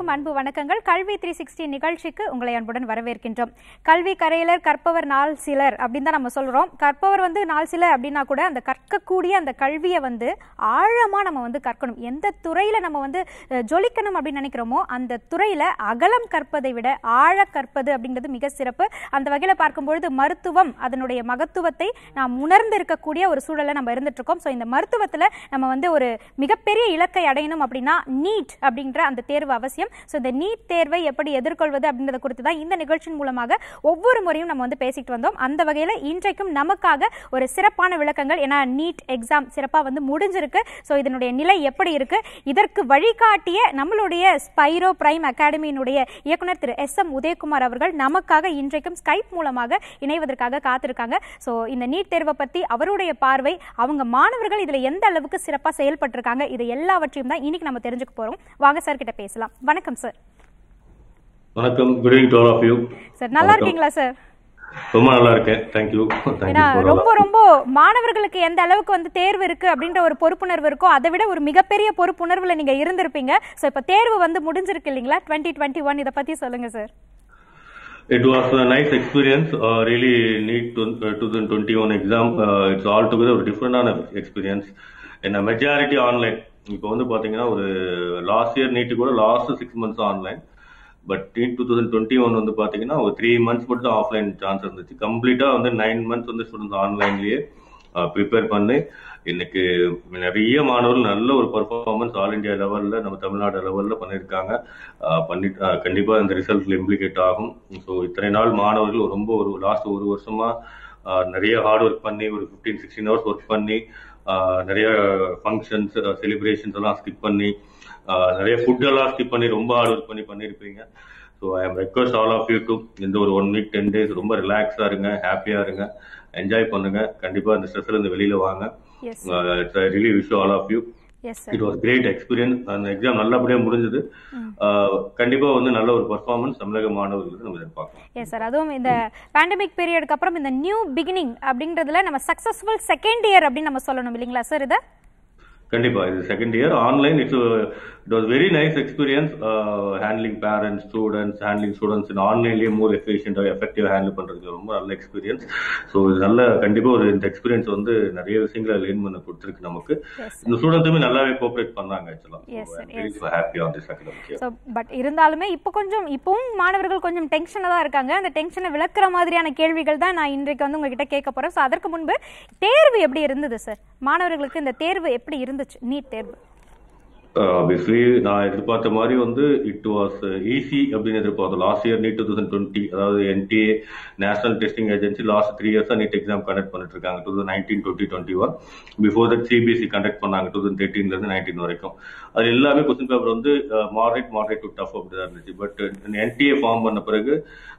அனைவருக்கும் அன்பு வணக்கங்கள் கல்வி த்ரீ சிக்ஸ்டி நிகழ்ச்சிக்கு உங்களை அன்புடன் வரவேற்கின்றோம் கல்வி கரையிலர் கற்பவர் நாள் சிலர் அப்படின்னு தான் நம்ம சொல்றோம் கற்பவர் வந்து நாள் சிலர் அப்படின்னா கூட அந்த கற்கக்கூடிய அந்த கல்வியை வந்து ஆழமா நம்ம வந்து கற்கணும் எந்த துறையில நம்ம வந்து அஹ், ஜொலிக்கணும் அப்படின்னு நினைக்கிறோமோ அந்த துறையில அகலம் கற்பதை விட ஆழ கற்பது அப்படிங்கிறது மிக சிறப்பு அந்த வகையில பார்க்கும்பொழுது மருத்துவம் அதனுடைய மகத்துவத்தை நாம் உணர்ந்து இருக்கக்கூடிய ஒரு சூழல்ல நம்ம இருந்துட்டு இருக்கோம் ஸோ இந்த மருத்துவத்துல நம்ம வந்து ஒரு மிகப்பெரிய இலக்கை அடையணும் அப்படின்னா நீட் அப்படின்ற அந்த தேர்வு அவசியம் ஸோ இந்த நீட் தேர்வை எப்படி எதிர்கொள்வது அப்படின்றத குறித்து தான் இந்த நிகழ்ச்சியின் மூலமாக ஒவ்வொரு முறையும் நம்ம வந்து பேசிட்டு வந்தோம் அந்த வகையில் இன்றைக்கும் நமக்காக ஒரு சிறப்பான விளக்கங்கள் ஏன்னா நீட் எக்ஸாம் சிறப்பாக வந்து முடிஞ்சிருக்கு ஸோ இதனுடைய நிலை எப்படி இருக்கு இதற்கு வழிகாட்டிய நம்மளுடைய ஸ்பைரோ பிரைம் அகாடமியினுடைய இயக்குனர் திரு எஸ் எம் உதயகுமார் அவர்கள் நமக்காக இன்றைக்கும் ஸ்கைப் மூலமாக இணைவதற்காக காத்திருக்காங்க ஸோ இந்த நீட் தேர்வை பற்றி அவருடைய பார்வை அவங்க மாணவர்கள் இதில் எந்த அளவுக்கு சிறப்பாக செயல்பட்டிருக்காங்க இது எல்லாவற்றையும் தான் இன்னைக்கு நம்ம தெரிஞ்சுக்க போகிறோம் வாங்க சார் கிட்ட பேசலாம் வணக்கம் சார் வணக்கம் good evening to all of you sir நல்லா இருக்கீங்களா சார் ரொம்ப நல்லா இருக்கேன் தேங்க்யூ ஏன்னா தேங்க்யூ ரொம்ப ரொம்ப மாணவர்களுக்கு எந்த அளவுக்கு வந்து தேர்வு இருக்கு அப்படின்ற ஒரு பொறுப்புணர்வு இருக்கோ அதை விட ஒரு மிகப்பெரிய பொறுப்புணர்வுல நீங்க இருந்திருப்பீங்க ஸோ இப்போ தேர்வு வந்து முடிஞ்சிருக்கு இல்லைங்களா டுவெண்ட்டி டுவெண்ட்டி ஒன் இதை பத்தி சொல்லுங்க sir It was a nice experience. Uh, really neat to, uh, 2021 exam. Uh, it's altogether ஒரு டிஃப்ரெண்டான எக்ஸ்பீரியன்ஸ் என்ன மெஜாரிட்டி ஆன்லைன் இப்போ வந்து பாத்தீங்கன்னா ஒரு லாஸ்ட் இயர் நீட்டு கூட last six months online but NEET two thousand twenty one வந்து பாத்தீங்கன்னா ஒரு த்ரீ மந்த்ஸ் மட்டும் ஆஃப்லைன் சான்ஸ் இருந்துச்சு கம்ப்ளீட்டா வந்து நைன் மந்த்ஸ் வந்து ஸ்டூடெண்ட்ஸ் ஆன்லைன்லயே ப்ரிப்பேர் பண்ணி இன்னைக்கு நிறைய மாணவர்கள் நல்ல ஒரு பர்ஃபார்மன்ஸ் ஆல் இந்தியா லெவல்ல நம்ம தமிழ்நாடு லெவல்ல பண்ணியிருக்காங்க ஆஹ் பண்ணி ஆஹ் கண்டிப்பா இந்த ரிசல்ட்ல இம்ப்ளிகேட் ஆகும் ஸோ இத்தனை நாள் மாணவர்கள் ரொம்ப ஒரு லாஸ்ட் ஒரு வருஷமா ஆஹ் நிறைய ஹார்ட் ஒர்க் பண்ணி ஒரு ஃபிஃப்டீன் சிக்ஸ்டீன் ஹவர்ஸ் ஒர்க் பண்ணி ஆஹ் நிறைய ஃபங்க்ஷன்ஸ் செலிப்ரேஷன்ஸ் எல்லாம் ஸ்கிப் பண்ணி ஆஹ் நிறைய ஃபுட் எல்லாம் ஸ்கிப் பண்ணி ரொம்ப ஹார்ட் ஒர்க் பண்ணி பண்ணியிருப்பீங்க so I am request all of you to இந்த ஒரு ஒன் வீக் டென் டேஸ் ரொம்ப ரிலாக்ஸா இருங்க ஹாப்பியா இருங்க என்ஜாய் பண்ணுங்க கண்டிப்பா இந்த ஸ்ட்ரெஸ்ல இருந்து வெளியில வாங்க yes it's really wish all of you yes sir it was great experience அந்த எக்ஸாம் நல்லபடியா முடிஞ்சது ஆஹ் கண்டிப்பா வந்து நல்ல ஒரு பர்ஃபார்மன்ஸ் தமிழக மாணவர்களுக்கு நம்ம எதிர்பார்க்கலாம் எஸ் சார் அதுவும் இந்த பேண்டமிக் பீரியடுக்கு அப்புறம் இந்த நியூ பிகினிங் அப்படின்றதுல நம்ம சக்சஸ்ஃபுல் செகண்ட் இயர் அப்படின்னு நம்ம சொல்லணும் இல்லைங்களா சார் இதை கண்டிப்பா இது second year online it's it was very nice experience handling parents students handling students இந்த ஆன்லைன்லயே மோர் எஃபிஷியன்டா எஃபெக்டிவ் ஹேண்டில் பண்றதுக்கு ரொம்ப நல்ல எக்ஸ்பீரியன்ஸ் ஸோ இது நல்ல கண்டிப்பா ஒரு இந்த எக்ஸ்பீரியன்ஸ் வந்து நிறைய விஷயங்களை லேர்ன் பண்ண கொடுத்துருக்கு நமக்கு எஸ் இந்த ஸ்டூடெண்ட்ஸுமே நல்லாவே கோஆப்ரேட் பண்ணாங்க Yes, sir. ஆக்சுவலா happy on this academic year so but இருந்தாலுமே இப்போ கொஞ்சம் இப்பவும் மாணவர்கள் கொஞ்சம் டென்ஷனாக தான் இருக்காங்க அந்த டென்ஷனை விளக்குற மாதிரியான கேள்விகள் தான் நான் இன்றைக்கு வந்து உங்ககிட்ட கேட்க போறேன் ஸோ அதற்கு முன்பு தேர்வு எப்படி இருந்தது சார் மாணவர்களுக்கு இந்த தேர்வு எப்படி இருந்துச்சு நீட் தேர்வு ஆப்வியஸ்லி நான் எதிர்பார்த்த மாதிரி வந்து இட் வாஸ் ஈஸி அப்படின்னு எதிர்பார்த்தோம் last year NEET two thousand twenty அதாவது NTA national testing agency last three இயர்ஸா நீட் எக்ஸாம் கண்டக்ட் பண்ணிட்டு இருக்காங்க two thousand nineteen twenty twenty one before that CBSE conduct பண்ணாங்க டூ தௌசண்ட் தேர்ட்டீன்ல இருந்து நைன்டீன் வரைக்கும் அது எல்லாமே கொஸ்டின் பேப்பர் வந்து மாடரேட் மாடரேட் டு டஃப் அப்படி தான் இருந்துச்சு பட் என்டிஏ ஃபார்ம் பண்ண பிறகு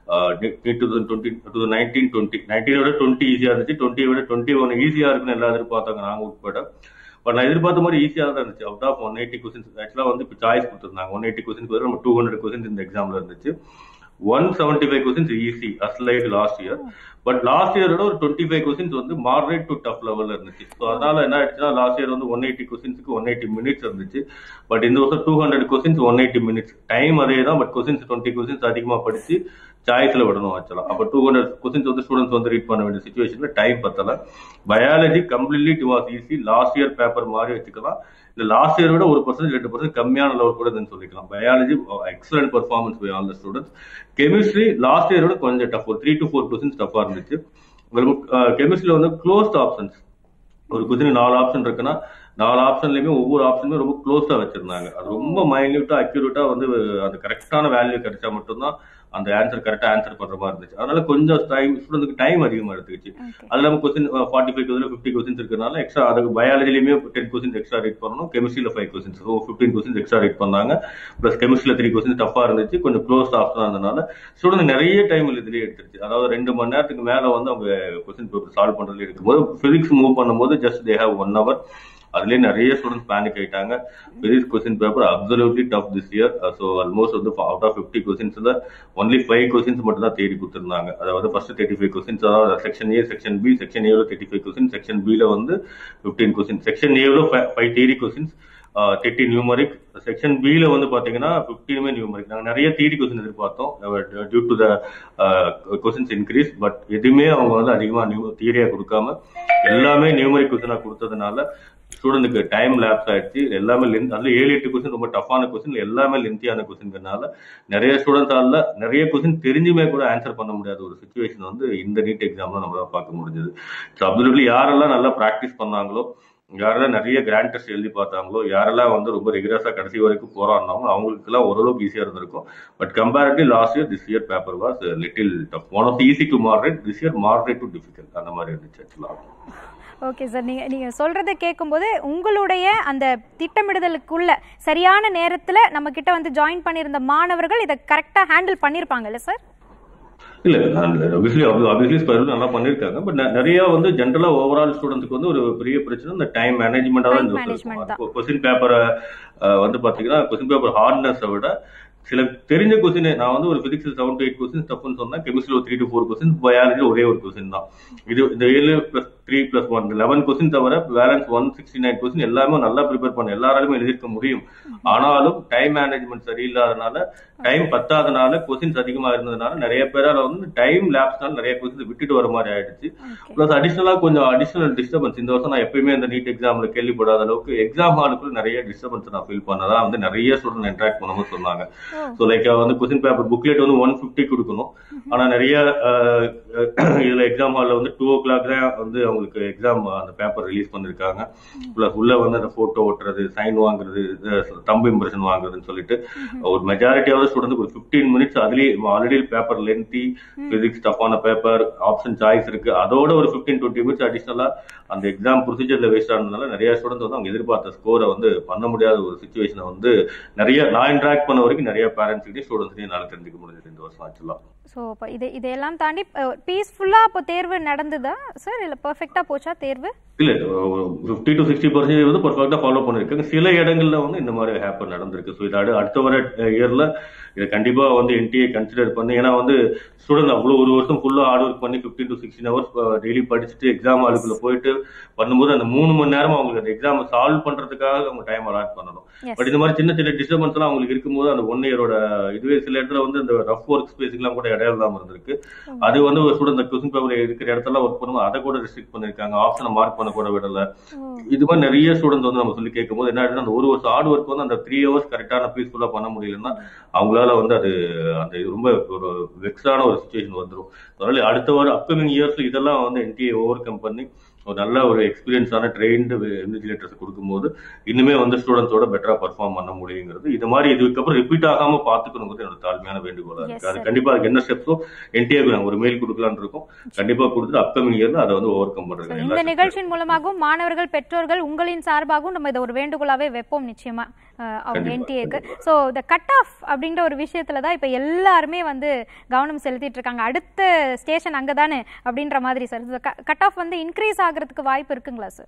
NEET two thousand twenty two thousand nineteen twenty நைன்டீனோட டுவெண்ட்டி ஈஸியா இருந்துச்சு டுவெண்ட்டியை விட டுவெண்ட்டி ஒன் ஈஸியா இருக்குன்னு எல்லாரும் எதிர்பார்த்தாங்க நாங்க உட்பட பட் நான் எதிர்பார்த்த மாதிரி ஈஸியாக தான் இருந்துச்சு out of one eighty questions ஆக்சுவலாக வந்து இப்போ சாய்ஸ் கொடுத்துருந்தாங்க ஒன் எயிட்டி கொஸ்டின்ஸ் வரை நம்ம டூ ஹண்ட்ரட் கொஸ்டின்ஸ் இந்த எக்ஸாம்ல இருந்துச்சு one seventy five questions easy as like last year but last இயரோட ஒரு டுவெண்ட்டி ஃபைவ் கொஸ்டின்ஸ் வந்து மாடரேட் டு டஃப் லெவல்ல இருந்துச்சு ஸோ அதனால என்ன ஆயிடுச்சுன்னா லாஸ்ட் இயர் வந்து ஒன் எயிட்டி கொஸ்டின்ஸ்க்கு ஒன் எயிட்டி மினிட்ஸ் இருந்துச்சு பட் இந்த வருஷம் two hundred questions one eighty minutes time அதே தான் பட் கொஸ்டின்ஸ் டுவெண்ட்டி கொஸ்டின்ஸ் அதிகமாக படிச்சு சாய்ஸ்ல விடணும் ஆக்சுவலா அப்ப டூ ஹண்ட்ரட் கொஸ்டின்ஸ் வந்து ஸ்டூடெண்ட்ஸ் வந்து ரீட் பண்ண வேண்டிய சுச்சுவேஷன்ல டைம் பத்தல biology completely it was easy last year paper மாதிரி வச்சுக்கலாம் இந்த லாஸ்ட் இயர் விட ஒரு பர்சன்ட் ரெண்டு பர்சன்ட் கம்மியான லெவல் கூட இதுன்னு சொல்லிக்கலாம் biology excellent performance by all the students chemistry last year விட கொஞ்சம் டஃப் ஒரு த்ரீ டு ஃபோர் கொஸ்டின்ஸ் டஃபா இருந்துச்சு உங்களுக்கு கெமிஸ்ட்ரியில வந்து க்ளோஸ்ட் ஆப்ஷன்ஸ் ஒரு கொஸ்டின் நாலு ஆப்ஷன் இருக்குன்னா நாலு ஆப்ஷன்லயுமே ஒவ்வொரு ஆப்ஷனுமே ரொம்ப க்ளோஸா வச்சிருந்தாங்க அது ரொம்ப மைன்யூட்டா அக்யூரேட்டா வந்து அந்த கரெக்டான வேல்யூ கிடைச்சா மட்டும்தான் அந்த ஆன்சர் கரெக்டா ஆன்சர் பண்ற மாதிரி இருந்துச்சு அதனால கொஞ்சம் டைம் ஸ்டூடெண்ட்க்கு டைம் அதிகமா எடுத்துக்கிச்சு ஓகே அது இல்லாம question forty five question fifty questions இருக்கனால எக்ஸ்ட்ரா அதுக்கு பயாலஜிலுமே டென் கொஸ்டின்ஸ் எக்ஸ்ட்ரா ரீட் பண்ணணும் கெமிஸ்ட்ரியில five questions so fifteen questions extra read பண்ணாங்க பிளஸ் கெமிஸ்ட்ரியில த்ரீ கொஸ்டின் டஃபா இருந்துச்சு கொஞ்சம் க்ளோஸ் ஆப்ஷனா இருந்தனால ஸ்டூடெண்ட் நிறைய டைம் இதுலயே எடுத்துருச்சு அதாவது ரெண்டு மணி நேரத்துக்கு மேல வந்து அவங்க கொஸ்டின் பேப்பர் சால்வ் பண்றதுல இருக்கும்போது பிசிக்ஸ் மூவ் பண்ணும்போது just they have one hour அதுலயே நிறைய ஸ்டூடெண்ட்ஸ் பேனிக் ஆயிட்டாங்க physics question paper absolutely tough this year so almost வந்து அவுட் ஆஃப் ஃபிஃப்டி கொஸ்டின்ஸ்ல ஒன்லி ஃபைவ் கொஸ்டின்ஸ் மட்டும் தான் தேடி கொடுத்துருந்தாங்க அதாவது ஃபர்ஸ்ட் தேர்ட்டி ஃபைவ் கொஸ்டின்ஸ் அதாவது section A section B section ஏல தேர்ட்டி ஃபைவ் கொஸ்டின் செக்ஷன் பில வந்து ஃபிஃப்டீன் கொஸ்டின் செக்ஷன் ஏல five theory questions thirty numeric section பில வந்து பாத்தீங்கன்னா பிப்டீனுமே நியூமரிக் நாங்கள் நிறைய தியரி கொஸ்டின் எதிர்பார்த்தோம் due to the questions increase but எதுவுமே அவங்க வந்து அதிகமாக நியூ தியரியா கொடுக்காம எல்லாமே நியூமரிக் கொஸ்டினா கொடுத்ததுனால ஸ்டூடெண்ட்டுக்கு டைம் லேப்ஸ் ஆயிடுச்சு எல்லாமே லென்த் அதுல ஏழு எட்டு கொஸ்டின் ரொம்ப டஃப்பான கொஸ்டின் எல்லாமே லென்த்தியான கொஸ்டின்கிறனால நிறைய ஸ்டூடெண்ட்ஸால நிறைய கொஸ்டின் தெரிஞ்சுமே கூட ஆன்சர் பண்ண முடியாத ஒரு சுச்சுவேஷன் வந்து இந்த நீட் எக்ஸாம்ல நம்மளால பார்க்க முடிஞ்சது ஸோ அப்சல்யூட்லி யாரெல்லாம் நல்லா ப்ராக்டிஸ் பண்ணாங்களோ யாரெல்லாம் நிறைய கிராண்ட் டெஸ்ட் எழுதி பார்த்தாங்களோ யாரெல்லாம் வந்து ரொம்ப ரெகுலரா கடைசி வரைக்கும் போராடினாங்களோ அவங்களுக்கு எல்லாம் ஓரளவுக்கு ஈஸியா இருந்திருக்கும் but comparative last year this year paper was little tough one of easy to moderate this year moderate to difficult அந்த மாதிரி இருந்துச்சு ஆக்சுவலாக ஓகே சார் நீங்க நீங்க சொல்றதை கேட்கும்போது உங்களுடைய அந்த திட்டமிடுதலுக்குள்ள சரியான நேரத்துல நம்ம கிட்ட வந்து ஜாயின் பண்ணியிருந்த மாணவர்கள் இதை கரெக்டா ஹேண்டில் பண்ணிருப்பாங்கல்ல சார் இல்ல ஆப்வியஸ்லி ஆப்வியஸ்லி ஸ்பெஷல் நல்லா பண்ணிருக்காங்க பட் நிறைய வந்து ஜென்ரலா ஓவரால் ஸ்டூடெண்ட்ஸ்க்கு வந்து ஒரு பெரிய பிரச்சனை இந்த டைம் மேனேஜ்மெண்டா Time management தான். தான் கொஸ்டின் பேப்பரை வந்து பாத்தீங்கன்னா கொஸ்டின் பேப்பர் ஹார்ட்னஸை விட சில தெரிஞ்ச கொஸ்டின் நான் வந்து ஒரு physics seven to eight question டஃப்னு சொன்னா கெமிஸ்ட்ரி ஒரு three to four question biology ஒரே ஒரு கொஸ்டின் தான் இது இந்த ஏழு plus three plus one eleven question தவிர balance one sixty nine question எல்லாமே நல்லா ப்ரிப்பேர் பண்ண எல்லாராலுமே எழுதிருக்க முடியும் ஆனாலும் டைம் மேனேஜ்மெண்ட் சரியில்லாதனால டைம் பத்தாதனால கொஸ்டின்ஸ் அதிகமா இருந்ததுனால நிறைய பேரால வந்து டைம் லேப்ஸ்னால நிறைய கொஸ்டின்ஸ் விட்டுட்டு வர மாதிரி ஆயிடுச்சு பிளஸ் அடிஷனலா கொஞ்சம் அடிஷனல் டிஸ்டர்பன்ஸ் இந்த வருஷம் நான் எப்பயுமே இந்த நீட் எக்ஸாம்ல கேள்விப்படாத அளவுக்கு எக்ஸாம் ஹாலுக்குள்ள நிறைய டிஸ்டர்பன்ஸ் நான் ஃபீல் பண்ணதா வந்து நிறைய ஸ்டூடெண்ட் இன்ட்ராக்ட் பண்ணும்போது சொன்னாங்க ஸோ லைக் வந்து கொஸ்டின் பேப்பர் புக்லெட் வந்து ஒன் ஃபிஃப்டி கொடுக்கணும் ஆனா நிறைய அஹ், அஹ், இதுல எக்ஸாம் ஹால்ல வந்து டூ ஓ கிளாக் தான் வந்து அவங்களுக்கு எக்ஸாம் அந்த பேப்பர் ரிலீஸ் பண்ணிருக்காங்க பிளஸ் உள்ள வந்து அந்த போட்டோ ஓட்டுறது சைன் வாங்குறது தம்பு இம்ப்ரெஷன் வாங்குறதுன்னு சொல்லிட்டு ஒரு மெஜாரிட்டியாவது ஸ்டூடெண்ட் ஒரு ஃபிஃப்டீன் மினிட்ஸ் அதுலயே ஆல்ரெடி பேப்பர் லென்த்தி பிசிக்ஸ் டஃப்பான பேப்பர் ஆப்ஷன் சாய்ஸ் இருக்கு அதோட ஒரு ஃபிஃப்டீன் டுவெண்ட்டி மினிட்ஸ் அடிஷனலா அந்த எக்ஸாம் ப்ரொசீஜர்ல வேஸ்ட் ஆனதுனால நிறைய ஸ்டூடெண்ட்ஸ் வந்து அவங்க எதிர்பார்த்த ஸ்கோரை வந்து பண்ண முடியாத ஒரு சுச்சுவேஷனை வந்து நிறைய நான் இன்டராக்ட் பண்ண வரைக்கும் நிறைய பேரண்ட்ஸ் கிட்டே ஸ்டூடெண்ட்ஸ் என்னால தெரிஞ்சுக்க முடிஞ்சது இந்த வருஷம் ஆக்சுவலா ஸோ இப்போ இது இதையெல்லாம் தாண்டி பீஸ்ஃபுல்லாக இப்போ தேர்வு நடந்ததா சார் இல்லை பர்ஃபெக்டாக போச்சா தேர்வு இல்ல ஃபிஃப்டி டு சிக்ஸ்டி பர்சன்டேஜ் வந்து பர்ஃபெக்டா ஃபாலோ பண்ணிருக்காங்க சில இடங்கள்ல வந்து இந்த மாதிரி ஹேப்பன் நடந்திருக்கு ஸோ இது அடு- அடுத்த வர இயர்ல இதை கண்டிப்பா வந்து என்டிஏ கன்சிடர் பண்ணி ஏன்னா வந்து ஸ்டூடெண்ட் அவ்வளவு ஒரு வருஷம் ஃபுல்லா ஹார்ட் ஒர்க் பண்ணி fifteen to sixteen hours daily படிச்சுட்டு எக்ஸாம் ஹாலுக்குள்ள போயிட்டு பண்ணும்போது அந்த மூணு மணி நேரம் அவங்களுக்கு அந்த எக்ஸாம் சால்வ் பண்றதுக்காக அவங்க டைம் அலாட் பண்ணணும் Yes. பட் இந்த மாதிரி சின்ன சின்ன டிஸ்டர்பன்ஸ் எல்லாம் அவங்களுக்கு இருக்கும்போது அந்த ஒன் இயரோட இதுவே சில இடத்துல வந்து இந்த ரஃப் ஒர்க் ஸ்பேஸ்க்குலாம் கூட இடம் இல்லாம இருந்திருக்கு அது வந்து ஒரு ஸ்டூடெண்ட் கொஸ்டின் பேப்பர் இருக்கிற இடத்துல ஒர்க் பண்ணும்போது அதை கூட ரெஸ்ட்ரிக்ட் பண்ணிருக்காங்க ஆப்ஷனை மார்க் பண்ண கூட விடல இது மாதிரி நிறைய ஸ்டூடெண்ட்ஸ் வந்து நம்ம சொல்லி கேட்கும்போது என்ன ஆயிடுதுன்னா அந்த ஒரு வருஷம் ஹார்ட் ஒர்க் வந்து அந்த த்ரீ ஹவர்ஸ் கரெக்டான பீஸ்ஃபுல்லா பண்ண முடியலன்னா அவங்களால வந்து அது அந்த இது ரொம்ப ஒரு வெக்ஸான ஒரு சுச்சுவேஷன் வந்துடும் அதனால அடுத்த வாரம் அப்கமிங் இயர்ஸ்ல இதெல்லாம் வந்து என்டிஏ ஓவர் கம் பண்ணி ஒரு நல்ல ஒரு எக்ஸ்பீரியன்ஸான ட்ரெயின்டு இன்விஜிலேட்டர்ஸ் கொடுக்கும்போது இன்னுமே வந்து ஸ்டூடெண்ட்ஸோட பெட்டரா பர்ஃபார்ம் பண்ண முடியுங்கிறது இது மாதிரி இதுக்கப்புறம் ரிப்பீட் ஆகாம பாத்துக்கணுங்கிறது என்னோட தாழ்மையான வேண்டுகோளா Yes, இருக்கு அது sir. கண்டிப்பா அதுக்கு என்ன ஸ்டெப்ஸோ என்டிஏ ஒரு மெயில் கொடுக்கலாம்னு இருக்கோம் கண்டிப்பா கொடுத்துட்டு அப்கமிங் இயர்ல அதை வந்து ஓவர் கம் So, பண்றது இந்த எல்லா steps நிகழ்ச்சியின் மூலமாகவும் மாணவர்கள் பெற்றோர்கள் உங்களின் சார்பாகவும் நம்ம இதை ஒரு வேண்டுகோளாவே வைப்போம் நிச்சயமா அஹ், அவங்க கண்டிப்பா, என்டிஏக்கு ஸோ இந்த கட் ஆஃப் அப்படின்ற ஒரு விஷயத்துல தான் இப்போ எல்லாருமே வந்து கவனம் செலுத்திட்டு இருக்காங்க அடுத்த ஸ்டேஷன் அங்கே தானே அப்படின்ற மாதிரி சார் கட் ஆஃப் வந்து இன்க்ரீஸ் ஆகிறதுக்கு வாய்ப்பு இருக்குங்களா சார்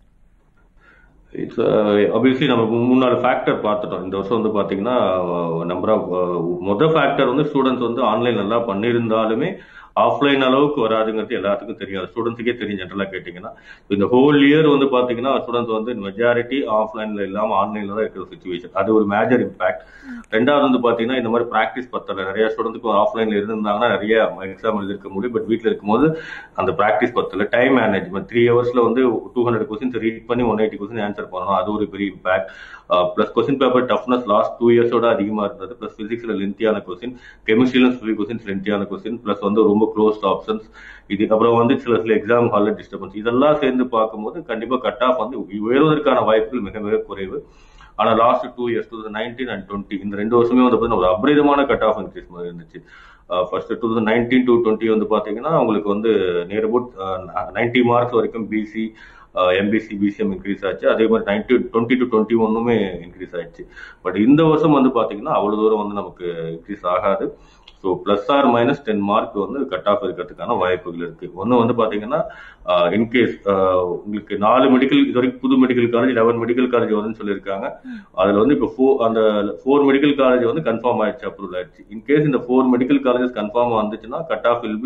இட்ஸ் obviously நம்ம மூ- மூணு நாலு ஃபேக்டர் பார்த்துட்டோம் இந்த வருஷம் வந்து பாத்தீங்கன்னா நம்பர் ஆஃப் மொதல் ஃபேக்டர் வந்து ஸ்டூடெண்ட்ஸ் வந்து ஆன்லைன் நல்லா பண்ணியிருந்தாலுமே ஆஃப்லைன் அளவுக்கு வராதுங்கிறது எல்லாத்துக்கும் தெரியும் ஸ்டூடெண்ட்ஸுக்கே தெரியும் ஜென்ரலா கேட்டீங்கன்னா இந்த ஹோல் இயர் வந்து பாத்தீங்கன்னா ஸ்டூடெண்ட்ஸ் வந்து மெஜாரிட்டி ஆஃப்லைன்ல இல்லாம ஆன்லைன்ல தான் இருக்கிற சுச்சுவேஷன் அது ஒரு மேஜர் இம்பாக்ட் ரெண்டாவது வந்து பாத்தீங்கன்னா இந்த மாதிரி பிராக்டிஸ் பத்தல நிறைய ஸ்டூடெண்ட்க்கு ஆஃப்லைன்ல இருந்திருந்தாங்கன்னா நிறைய எக்ஸாம் எழுதிருக்க முடியும் பட் வீட்ல இருக்கும்போது அந்த பிராக்டிஸ் பத்தல டைம் மேனேஜ்மெண்ட் த்ரீ ஹவர்ஸ்ல வந்து டூ ஹண்ட்ரட் கொஸ்டின்ஸ் ரீட் பண்ணி ஒன் எயிட்டி கொஸ்டின் ஆன்சர் பண்ணணும் அது ஒரு பெரிய impact plus question paper toughness last two இயர்ஸோட அதிகமா இருந்தது பிளஸ் பிசிக்ஸ்ல லென்த்தியான கொஸ்டின் கெமிஸ்ட்ரியிலும் சொல்லி கொஸ்டின்ஸ் லென்த்தியான கொஸ்டின் பிளஸ் வந்து ரொம்ப க்ளோஸ்ட் ஆப்ஷன்ஸ் இதுக்கப்புறம் வந்து சில சில எக்ஸாம் ஹால்ல டிஸ்டர்பன்ஸ் இதெல்லாம் சேர்ந்து பார்க்கும்போது கண்டிப்பா கட் ஆஃப் வந்து உயர்வதற்கான வாய்ப்புகள் மிக மிக குறைவு ஆனா last two years two thousand nineteen and twenty இந்த ரெண்டு வருஷமே வந்து பாத்தீங்கன்னா ஒரு அபரிதமான கட் ஆஃப் இன்க்ரீஸ் மாதிரி இருந்துச்சு first two thousand nineteen to twenty வந்து பாத்தீங்கன்னா உங்களுக்கு வந்து நியர் அபவுட் நைன்டி மார்க்ஸ் வரைக்கும் பிசி எம்பிசி பிசிஎம் இன்க்ரீஸ் ஆச்சு அதே மாதிரி நைன்டி டுவெண்ட்டி டு டுவெண்ட்டி ஒன்னுமே இன்க்ரீஸ் ஆயிடுச்சு பட் இந்த வருஷம் வந்து பாத்தீங்கன்னா அவ்வளவு தூரம் வந்து நமக்கு இன்க்ரீஸ் ஆகாது so plus or minus ten mark வந்து கட் ஆஃப் இருக்கிறதுக்கான வாய்ப்புகள் இருக்கு ஒன்று வந்து பாத்தீங்கன்னா இன்கேஸ் உங்களுக்கு நாலு மெடிக்கல் இது வரைக்கும் புது medical college eleven medical college வருதுன்னு சொல்லியிருக்காங்க அதுல வந்து இப்போ ஃபோர் அந்த ஃபோர் மெடிக்கல் காலேஜ் வந்து கன்ஃபார்ம் ஆயிடுச்சு அப்ரூவல் ஆயிடுச்சு இன்கேஸ் இந்த ஃபோர் மெடிக்கல் காலேஜஸ் கன்ஃபார்ம் வந்துச்சுன்னா கட் ஆஃப் வில் பி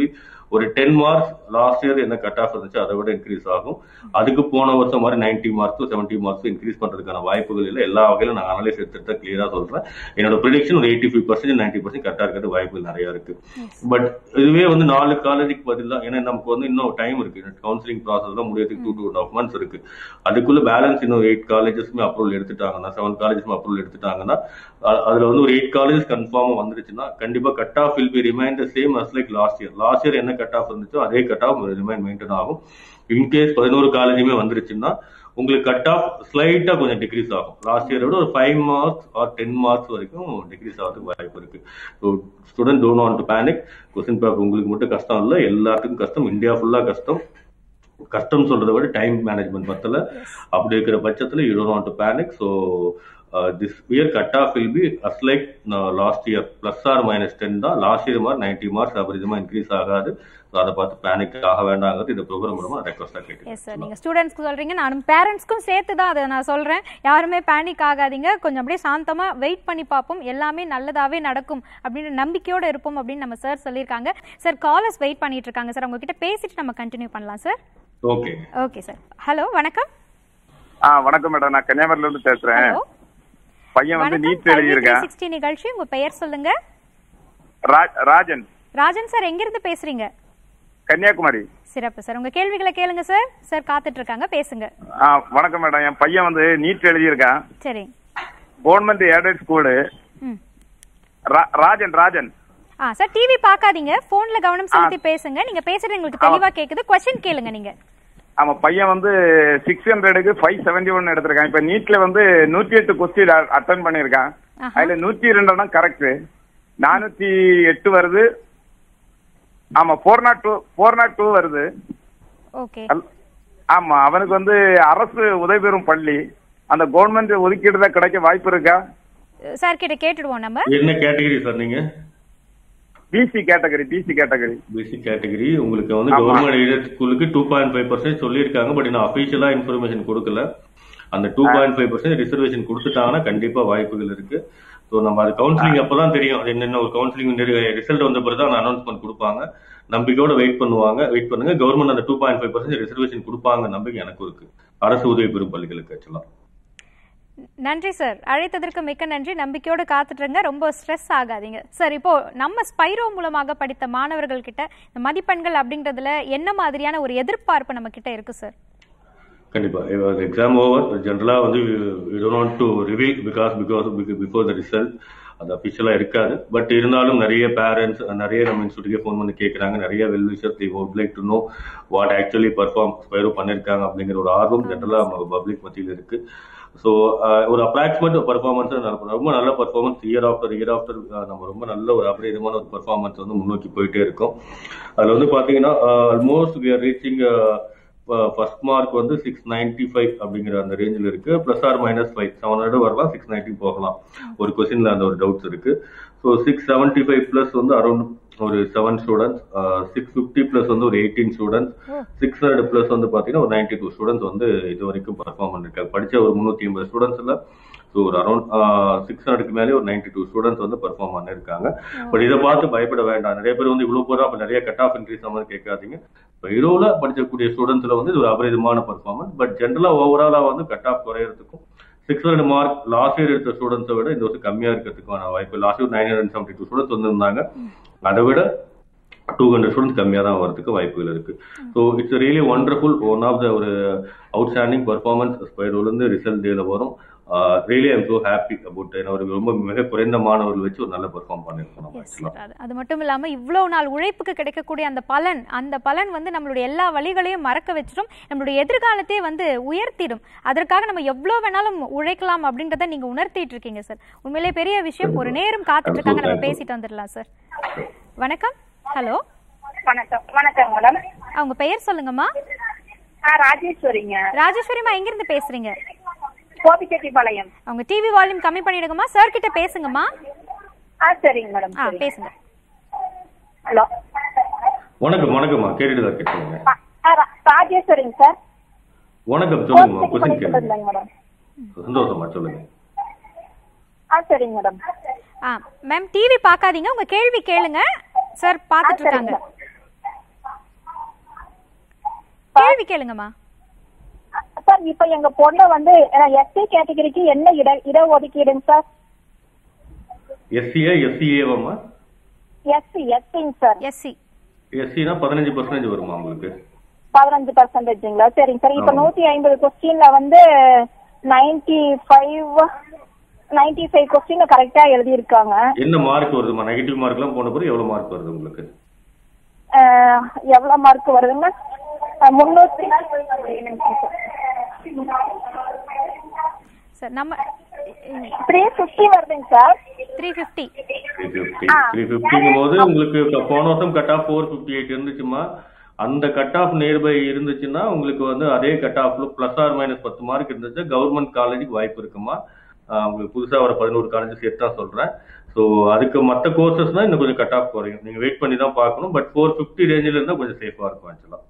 ஒரு டென் மார்க்ஸ் லாஸ்ட் இயர் என்ன கட் ஆஃப் இருந்துச்சு அதை விட இன்க்ரீஸ் ஆகும் அதுக்கு போன வருஷம் மாதிரி ninety marks seventy marks increase பண்றதுக்கான வாய்ப்புகள் இல்லை எல்லா வகையிலும் நான் அனலைஸ் எடுத்துட்டு கிளியரா சொல்றேன் என்னோட ப்ரிடிக்ஷன் ஒரு eighty five percent ninety percent கரெக்டா இருக்கிறது வாய்ப்புகள் நிறைய இருக்கு பட் இதுவே வந்து நாலு காலேஜுக்கு பதிலாக ஏன்னா நமக்கு வந்து இன்னும் டைம் இருக்கு கவுன்சிலிங் ப்ராசஸ்லாம் முடியறதுக்கு two two and half months இருக்கு அதுக்குள்ள பேலன்ஸ் இன்னும் எயிட் காலேஜஸ்மே அப்ரூவல் எடுத்துட்டாங்கன்னா செவன் காலேஜஸ்மே அப்ரூவல் எடுத்துட்டாங்கன்னா அ- அதுல வந்து ஒரு எயிட் காலேஜஸ் கன்ஃபார்மா வந்துருச்சுன்னா கண்டிப்பா cut off will be remained same as like last year last year என்ன கட் ஆஃப் இருந்துச்சோ அதே கட் ஆஃப் ரிமைண்ட் மெயின்டைன் ஆகும் இன்கேஸ் பதினோரு காலேஜுமே வந்துருச்சுன்னா உங்களுக்கு கட் ஆஃப் ஸ்லைட்டா கொஞ்சம் டிக்ரீஸ் ஆகும் லாஸ்ட் இயரை விட ஒரு five marks or ten marks வரைக்கும் டிக்ரீஸ் ஆகிறதுக்கு வாய்ப்பு இருக்கு so student don't want to panic question paper உங்களுக்கு மட்டும் கஷ்டம் இல்லை எல்லாத்துக்கும் கஷ்டம் இந்தியா ஃபுல்லா கஷ்டம் கஷ்டம் சொல்றதை விட டைம் மேனேஜ்மெண்ட் பத்தல அப்படி இருக்கிற பட்சத்துல you don't want to panic so this year cut off will be as like last year plus or minus ten தான் லாஸ்ட் இயர் மாதிரி நைன்டி மார்க்ஸ் அபரிதமா இன்க்ரீஸ் ஆகாது ஸோ அதை பார்த்து பேனிக் ஆக வேண்டாங்கிறது இந்த ப்ரோக்ராம் மூலமா ரெக்வஸ்டா கேட்டு எஸ் சார் நீங்க ஸ்டூடெண்ட்ஸ்க்கு சொல்றீங்க நானும் பேரண்ட்ஸ்க்கும் சேர்த்து தான் அதை நான் சொல்றேன் யாருமே பேனிக் ஆகாதீங்க கொஞ்சம் அப்படியே சாந்தமா வெயிட் பண்ணி பார்ப்போம் எல்லாமே நல்லதாவே நடக்கும் அப்படின்ற நம்பிக்கையோட இருப்போம் அப்படின்னு நம்ம சார் சொல்லியிருக்காங்க சார் காலர்ஸ் வெயிட் பண்ணிட்டு இருக்காங்க சார் உங்ககிட்ட பேசிட்டு நம்ம கண்டினியூ பண்ணலாம் sir okay okay sir hello வணக்கம் ஆ வணக்கம் மேடம் நான் கன்னியாகுமரில இருந்து பேசுறேன் ஹலோ பையன் வந்து வணக்கம் நீட் எழுதியிருக்கேன் சிக்ஸ்டி நிகழ்ச்சி உங்க பெயர் சொல்லுங்க ரா- ராஜன் ராஜன் சார் எங்கிருந்து பேசுறீங்க கன்னியாகுமரி சிறப்பு சார் உங்க கேள்விகளை கேளுங்க சார் சார் காத்துட்டு இருக்காங்க பேசுங்க ஆ வணக்கம் மேடம் என் பையன் வந்து நீட் எழுதியிருக்கான் சரி கவர்மெண்ட் எய்டட் ஸ்கூலு ம் ராஜன் ராஜன் ஆ சார் டிவி பார்க்காதீங்க போன்ல கவனம் செலுத்தி பேசுங்க நீங்க பேசுறது எங்களுக்கு தெளிவா கேக்குது கொஸ்டின் கேளுங்க நீங்க ஆமா பையன் வந்து சிக்ஸ் ஹண்ட்ரடுக்கு ஃபைவ் செவன்டி ஒன் எடுத்திருக்கான் இப்ப நீட்ல வந்து நூத்தி எட்டு கொஸ்டின் அட்டன் பண்ணியிருக்கான் ஆஹா. அதுல நூத்தி ரெண்டு கரெக்ட் நானூத்தி எட்டு வருது ஆமா four naught two four naught two வருது ஓகே அல்- ஆமா அவனுக்கு வந்து அரசு உதவி பெறும் பள்ளி அந்த கவர்மெண்ட் ஒதுக்கீடு தான் கிடைக்க வாய்ப்பு இருக்கா சார் கிட்ட கேட்டுடுவோம் நம்ம என்ன கேட்டகரி சார் நீங்க BC category BC category BC category உங்களுக்கு வந்து ஆமா. கவர்மெண்ட் எய்டட் ஸ்கூலுக்கு டூ பாயிண்ட் ஃபைவ் பர்சன்ட் சொல்லியிருக்காங்க பட் இன்னும் அஃபீஷியலா இன்ஃபர்மேஷன் கொடுக்கல அந்த two point five percent reservation கொடுத்துட்டாங்கன்னா கண்டிப்பா வாய்ப்புகள் இருக்கு ஸோ நம்ம அது கவுன்சிலிங் அப்பதான் தெரியும் அது என்னென்ன ஒரு கவுன்சிலிங் ரிசல்ட் வந்த பிறகு தான் அனௌன்ஸ்மெண்ட் கொடுப்பாங்க நம்பிக்கையோட வெயிட் பண்ணுவாங்க வெயிட் பண்ணுங்க கவர்மெண்ட் அந்த two point five percent reservation கொடுப்பாங்க நம்பிக்கை எனக்கு இருக்கு அரசு உதவி பெறும் பள்ளிகளுக்கு ஆக்சுவலா நன்றி சார் அழைத்ததற்கு மிக்க நன்றி நம்பிக்கையோடு காத்துட்டு இருங்க ரொம்ப ஸ்ட்ரெஸ் ஆகாதீங்க சார் இப்போ நம்ம ஸ்பைரோ மூலமாக படித்த மாணவர்கள் கிட்ட இந்த மதிப்பெண்கள் அப்படின்றதுல என்ன மாதிரியான ஒரு எதிர்பார்ப்பு நம்ம கிட்ட இருக்கு சார் கண்டிப்பா எக்ஸாம் ஓவர் ஜென்ரலா வந்து we don't want to reveal because because before the result அது அஃபிஷியலா இருக்காது பட் இருந்தாலும் நிறைய பேரண்ட்ஸ் நிறைய நம்ம இன்ஸ்டியூட்டுக்கே ஃபோன் பண்ணி கேட்கறாங்க நிறைய well wishes the would like to know what actually perform Spyro பண்ணிருக்காங்க அப்படிங்கிற ஒரு ஆர்வம் ஜென்ரலா பப்ளிக் மத்தியில் இருக்கு ஸோ ஒரு அப்ராக்சிமேட் பர்ஃபார்மன்ஸ் ரொம்ப நல்ல performance year after year after நம்ம ரொம்ப நல்ல ஒரு அபரிதமான ஒரு பர்ஃபார்மன்ஸ் வந்து முன்னோக்கி போயிட்டே இருக்கோம் அதுல வந்து பாத்தீங்கன்னா almost we are reaching first mark வந்து சிக்ஸ் நைன்டி ஃபைவ் அப்படிங்கிற அந்த ரேஞ்சில் இருக்கு plus or minus five seven hundred வரலாம் சிக்ஸ் நைன்டி போகலாம் ஒரு கொஸ்டின்ல அந்த ஒரு டவுட்ஸ் இருக்கு so six seventy five plus வந்து அரௌண்ட் ஒரு seven students six fifty plus வந்து ஒரு eighteen students six hundred plus வந்து பாத்தீங்கன்னா ஒரு நைன்டி டூ ஸ்டூடெண்ட்ஸ் வந்து இது வரைக்கும் பர்ஃபார்ம் பண்ணிருக்காங்க படிச்ச ஒரு முந்நூற்றி ஐம்பது ஸ்டூடெண்ட்ஸ்ல ஸோ ஒரு அரௌண்ட் சிக்ஸ் ஹண்ட்ரட்க்கு மேலே ஒரு நைன்டி டூ ஸ்டூடெண்ட்ஸ் வந்து பர்ஃபார்ம் பண்ணிருக்காங்க பட் இதை பார்த்து பயப்பட வேண்டாம் நிறைய பேர் வந்து இவ்வளவு போறா அப்ப நிறைய கட் ஆஃப் இன்க்ரீஸ் ஆகும் கேட்காதீங்க பைரோல படிக்கக்கூடிய ஸ்டூடெண்ட்ஸ்ல வந்து இது ஒரு அபரிதமான பர்ஃபார்மன்ஸ் பட் ஜென்ரலா ஓவராலா வந்து கட் ஆஃப் குறையறதுக்கும் six hundred mark last year எடுத்த ஸ்டூடெண்ட்ஸை விட இந்த வருஷம் கம்மியா இருக்கிறதுக்கான வாய்ப்பு last year nine hundred seventy two students வந்திருந்தாங்க அதை விட டூ ஹண்ட்ரட் ஸ்டூடெண்ட்ஸ் கம்மியாக தான் வரதுக்கு வாய்ப்புகள் இருக்கு so it's really wonderful one of the ஒரு அவுட்ஸ்டாண்டிங் பர்ஃபார்மன்ஸ் ஸ்பைரோலேருந்து ரிசல்ட் டேல வரும் really I'm so happy about ஏன்னா ஒரு ரொம்ப மிக குறைந்த மாணவர்கள் வச்சு ஒரு நல்ல பெர்ஃபார்ம் பண்ணிருக்கோம் நம்ம Yes, ஆக்சுவலா sir. அது- அது மட்டும் இல்லாம இவ்வளவு நாள் உழைப்புக்கு கிடைக்கக்கூடிய அந்த பலன் அந்த பலன் வந்து நம்மளுடைய எல்லா வழிகளையும் மறக்க வச்சிடும் நம்மளுடைய எதிர்காலத்தையே வந்து உயர்த்திடும் அதற்காக நம்ம எவ்வளவு வேணாலும் உழைக்கலாம் அப்படின்றத நீங்க உணர்த்திட்டு இருக்கீங்க சார் உண்மையிலே பெரிய விஷயம் ஒரு நேரம் காத்துட்டு இருக்காங்க நம்ம பேசிட்டு வந்துடலாம் சார் வணக்கம் ஹலோ வணக்கம் வணக்கம் மேடம் அவங்க பெயர் சொல்லுங்கம்மா ஆ ராஜேஸ்வரிங்க ராஜேஸ்வரிமா எங்கிருந்து பேசுறீங்க கோபிச்செட்டிப்பாளையம் அவங்க டிவி வால்யூம் கம்மி பண்ணிடுங்கம்மா சார் கிட்ட பேசுங்கம்மா ஆ சரிங்க மேடம் ஆ சரிங்க. பேசுங்க ஹலோ வணக்கம் வணக்கம்மா கேட்டுட்டு தான் கேட்டுருங்க ஆ, ஆ, ரா- ராஜேஸ்வரிங்க சார் வணக்கம் சொல்லுங்கம்மா கொஸ்டின் கேளுங்க கோபிச்செட்டிப்பாளையம் மேடம் சந்தோஷமா சொல்லுங்க ஆ சரிங்க மேடம் ஆ மேம் டிவி பார்க்காதீங்க உங்க கேள்வி கேளுங்க சார் ஆ பார்த்துட்டு சரிங்க இருக்காங்க கேள்வி கேளுங்கம்மா சார் இப்ப எங்க பொண்ணு வந்து எஸ்சி கேட்டகரிக்கு என்ன இட இடஒதுக்கீடுங்க சார் எஸ்சியா எஸ்சிஏவாமா எஸ்சி எஸ்சிங்க சார் எஸ்சி எஸ்சினா பதினஞ்சு பர்சன்டேஜ் வருமா உங்களுக்கு பதினஞ்சு பர்சன்டேஜுங்களா சரிங்க சார் இப்ப ஆமா. நூத்தி ஐம்பது கொஸ்டின்ல வந்து ninety five ninety five question கரெக்டா எழுதியிருக்காங்க என்ன மார்க் வருதுமா நெகட்டிவ் மார்க்லாம் போன பிறகு எவ்வளவு மார்க் வருது உங்களுக்கு அஹ், எவ்வளவு மார்க் வருதுங்க அஹ், முன்னூத்தி சார் நம்ம த்ரீ ஃபிஃப்டி வருதுங்க sir three fifty three fifty ஆ. த்ரீ ஃபிஃப்டிங்கும் போது உங்களுக்கு க- போன வருஷம் cut off four fifty eight இருந்துச்சுமா அந்த கட் ஆஃப் நியர்பை இருந்துச்சுன்னா உங்களுக்கு வந்து அதே கட் ஆஃப்ல பிளஸ் ஆர் மைனஸ் பத்து மார்க் இருந்துச்சு கவர்மெண்ட் காலேஜுக்கு வாய்ப்பு இருக்குமா ஆஹ் உங்களுக்கு புதுசா வர பதினோரு காலேஜ் சேர்த்து தான் சொல்றேன் ஸோ அதுக்கு மற்ற கோர்சஸ்னா இன்னும் கொஞ்சம் கட் ஆஃப் குறையும் நீங்க வெயிட் பண்ணி தான் பார்க்கணும் பட் ஃபோர் ஃபிஃப்டி ரேஞ்சில் இருந்தால் கொஞ்சம் சேஃபா இருக்கும் ஆக்சுவலா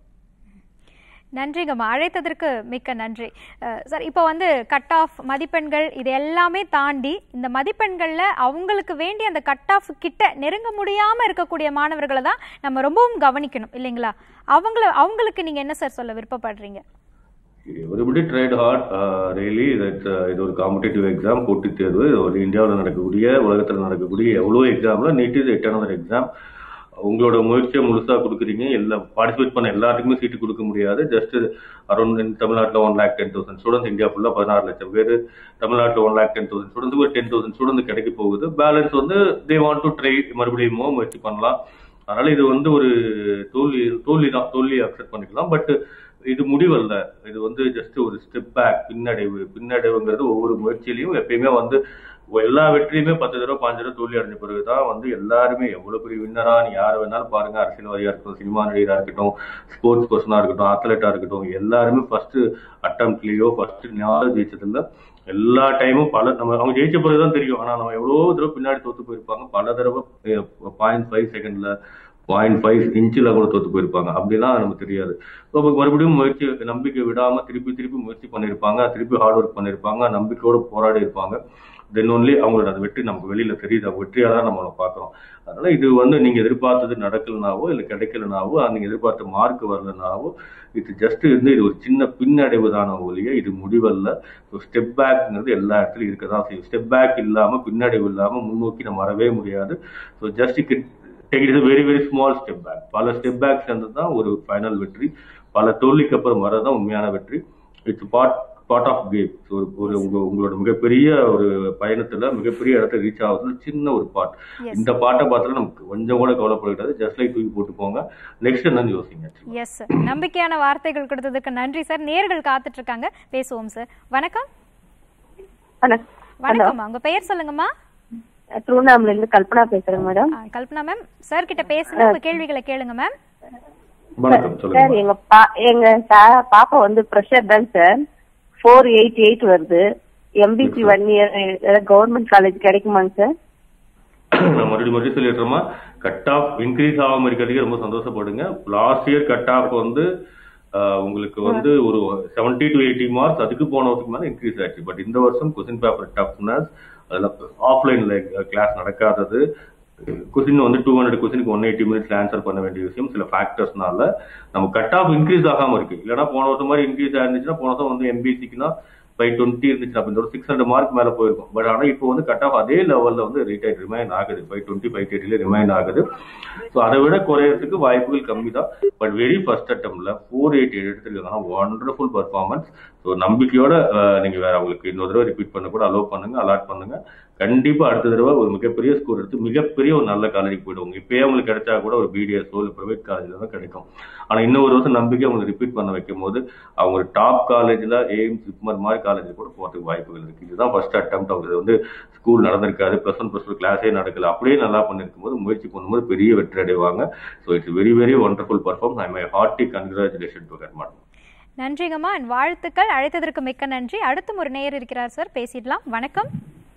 நன்றிங்கம்மா அழைத்ததற்கு மிக்க நன்றி அஹ், சார் இப்போ வந்து கட் ஆஃப் மதிப்பெண்கள் இது எல்லாமே தாண்டி இந்த மதிப்பெண்கள்ல அவங்களுக்கு வேண்டிய அந்த கட் ஆஃப் கிட்ட நெருங்க முடியாம இருக்கக்கூடிய மாணவர்களை தான் நம்ம ரொம்பவும் கவனிக்கணும் இல்லைங்களா அவங்கள அவங்களுக்கு நீங்க என்ன சார் சொல்ல விருப்பப்படுறீங்க எவ்ரிபடி ட்ரைட் ஹார்ட் ரியலி இது ஒரு காம்படிட்டிவ் எக்ஸாம் போட்டித் தேர்வு இது ஒரு இந்தியாவில் நடக்கக்கூடிய உலகத்தில் நடக்கக்கூடிய எவ்வளோ எக்ஸாம்ல NEET is yet another exam உங்களோட முயற்சியை முழுசா கொடுக்குறீங்க எல்லா பார்ட்டிசிபேட் பண்ண எல்லாத்துக்குமே சீட்டு கொடுக்க முடியாது ஜஸ்ட் அரௌண்ட் தமிழ்நாட்டில் one lakh ten thousand students India ஃபுல்லாக பதினாறு லட்சம் பேர் தமிழ்நாட்டில் one lakh ten thousand students ஒரு டென் தௌசண்ட் ஸ்டூடெண்ட் கிடைக்க போகுது பேலன்ஸ் வந்து தே வாண்ட் டு ட்ரை மறுபடியும் முயற்சி பண்ணலாம் அதனால இது வந்து ஒரு தோல்வி தோல்வி தான் தோல்வி அக்செப்ட் பண்ணிக்கலாம் பட் இது முடிவல்ல இது வந்து ஜஸ்ட் ஒரு ஸ்டெப் பேக் பின்னடைவு பின்னடைவுங்கிறது ஒவ்வொரு முயற்சியிலையும் எப்பயுமே வந்து எல்லா வெற்றியுமே பத்து தடவை பாஞ்சு தடவை தோல்வி அடைஞ்ச பிறகுதான் வந்து எல்லாருமே எவ்வளவு பெரிய வின்னரா நீ யார் வேணாலும் பாருங்க அரசியல்வாதியா இருக்கட்டும் சினிமா நடிகரா இருக்கட்டும் ஸ்போர்ட்ஸ் பர்சனா இருக்கட்டும் அத்லெட்டா இருக்கட்டும் எல்லாருமே ஃபர்ஸ்ட் அட்டம்ப்ட்லயோ ஃபர்ஸ்ட் ஞாபகம் ஜெயிச்சதில்ல எல்லா டைமும் பல நம்ம அவங்க ஜெயிச்ச பிறகுதான் தெரியும் ஆனா நம்ம எவ்வளவு தடவை பின்னாடி தோத்து போயிருப்பாங்க பல தடவை பாயிண்ட் ஃபைவ் செகண்ட்ல பாயிண்ட் ஃபைவ் இன்ச்சில் கூட தோத்து போயிருப்பாங்க அப்படிலாம் நமக்கு தெரியாது ஸோ நமக்கு மறுபடியும் முயற்சி நம்பிக்கை விடாம திருப்பி திருப்பி முயற்சி பண்ணியிருப்பாங்க திருப்பி ஹார்ட் ஒர்க் பண்ணியிருப்பாங்க நம்பிக்கையோட போராடி இருப்பாங்க தென் ஒன்லி அவங்களோட அந்த வெற்றி நமக்கு வெளியில தெரியுது அவங்க வெற்றியாக தான் நம்ம பார்க்குறோம் அதனால இது வந்து நீங்க எதிர்பார்த்தது நடக்கலனாவோ இல்லை கிடைக்கலனாவோ நீங்க எதிர்பார்த்த மார்க் வரலனாவோ இது ஜஸ்ட் வந்து இது ஒரு சின்ன பின்னடைவு தான ஒழிய இது முடிவல்ல ஸோ ஸ்டெப் பேக்ங்கிறது எல்லா இடத்துலையும் இருக்க தான் செய்யும் ஸ்டெப் பேக் இல்லாம பின்னடைவு இல்லாம முன்னோக்கி நம்ம வரவே முடியாது so just take it very very small step back பல ஸ்டெப் பேக் சேர்ந்தது தான் ஒரு ஃபைனல் வெற்றி பல தோல்விக்கு அப்புறம் வரதான் உண்மையான வெற்றி it's part part of game so ஒரு உங்க உங்களோட மிகப்பெரிய ஒரு பயணத்துல மிகப்பெரிய இடத்துல ரீச் ஆகுறது சின்ன ஒரு பார்ட் Yes. இந்த பாட்டை பார்த்தாலும் நமக்கு கொஞ்சம் கூட கவலைப்படாது ஜஸ்ட் லைக் தூக்கி போட்டு போங்க நெக்ஸ்ட் என்னன்னு யோசிங்க எஸ் சார் நம்பிக்கையான வார்த்தைகள் கொடுத்ததுக்கு நன்றி சார் நேர்கள் காத்துட்டு இருக்காங்க பேசுவோம் சார் வணக்கம் வணக்கம் ஹலோ வணக்கம்மா உங்க பெயர் சொல்லுங்கம்மா திருவண்ணாமலையில இருந்து கல்பனா பேசுறேன் மேடம் ஆ, கல்பனா மேம் சார் கிட்ட பேசுங்க உங்க கேள்விகளை கேளுங்க மேம் வணக்கம் சார் சொல்லுங்க எங்க பா எங்க பா- பாப்பா வந்து ப்ரெஷர் தான் சார் ஃபோர் எயிட் எயிட் வருது MBC one year government college கிடைக்குமாங்க சார் நான் மறுபடியும் மறுபடியும் சொல்லிடுறோமா கட் ஆஃப் இன்க்ரீஸ் ஆகாம இருக்கிறதுக்கு ரொம்ப சந்தோஷப்படுங்க லாஸ்ட் இயர் கட் ஆஃப் வந்து ஆஹ், உங்களுக்கு வந்து ஒரு செவன்டி டு எயிட்டி மார்க்ஸ் அதுக்கு போன வருஷத்துக்கு மேல இன்க்ரீஸ் ஆயிடுச்சு பட் இந்த வருஷம் கொஸ்டின் பேப்பர் டஃப்னஸ் அதில் ஆஃப்லைன்ல கிளாஸ் நடக்காதது கொஸ்டின் வந்து டூ ஹண்ட்ரட் கொஸ்டினுக்கு ஒன் எயிட்டி மினிட்ஸ் ஆன்சர் பண்ண வேண்டிய விஷயம் சில ஃபேக்டர்ஸ்னால நம்ம கட் ஆஃப் இன்க்ரீஸ் ஆகாம இருக்கு இல்லைன்னா போன வருஷம் மாதிரி இன்க்ரீஸ் ஆயிருந்துச்சுன்னா போன வருஷம் வந்து எம்பிசிக்குனா ஃபைவ் டுவெண்ட்டி இருந்துச்சு அப்ப இந்த ஒரு சிக்ஸ் ஹண்ட்ரட் மார்க் மேல போயிருக்கும் பட் ஆனா இப்போ வந்து கட் ஆஃப் அதே லெவல்ல வந்து ரீடைட் ரிமைன் ஆகுது ஃபைவ் டுவெண்ட்டி ஃபைவ் தேர்ட்டில ரிமைன் ஆகுது ஸோ அதை விட குறையறதுக்கு வாய்ப்புகள் கம்மி தான் பட் வெரி ஃபர்ஸ்ட் அட்டம்ல ஃபோர் எயிட்டி எடுத்துருக்காங்கன்னா ஒண்டர்ஃபுல் பர்ஃபார்மன்ஸ் ஸோ நம்பிக்கையோட அஹ், நீங்க வேற அவங்களுக்கு இன்னொரு தடவை ரிப்பீட் பண்ண கூட அலோவ் பண்ணுங்க அலாட் பண்ணுங்க கண்டிப்பா அடுத்த தடவை ஒரு மிகப்பெரிய ஸ்கோர் எடுத்து மிகப்பெரிய ஒரு நல்ல காலேஜுக்கு போயிடுவாங்க இப்பயே உங்களுக்கு கிடைச்சா கூட ஒரு பிடிஎஸ்ஓ இல்லை ப்ரைவேட் காலேஜில் தான் கிடைக்கும் ஆனா இன்னும் ஒரு வருஷம் நம்பிக்கை அவங்களுக்கு ரிப்பீட் பண்ண வைக்கும் போது அவங்க ஒரு டாப் காலேஜ்ல எய்ம்ஸ் ஜிப்மர் மாதிரி காலேஜ் கூட போறதுக்கு வாய்ப்புகள் இருக்கு இதுதான் ஃபர்ஸ்ட் அட்டம் அவங்க வந்து ஸ்கூல் நடந்திருக்காது ப்ளஸ் ஒன் ப்ளஸ் டூ கிளாஸே நடக்கல அப்படியே நல்லா பண்ணிருக்கும் போது முயற்சி பண்ணும்போது பெரிய வெற்றி அடைவாங்க so it's very very wonderful perform I my hearty congratulation to ஹெட்மான் நன்றிங்கம்மா and வாழ்த்துக்கள் அழைத்ததற்கு மிக்க நன்றி அடுத்தும் ஒரு நேயர் இருக்கிறார் சார் பேசிடலாம் வணக்கம்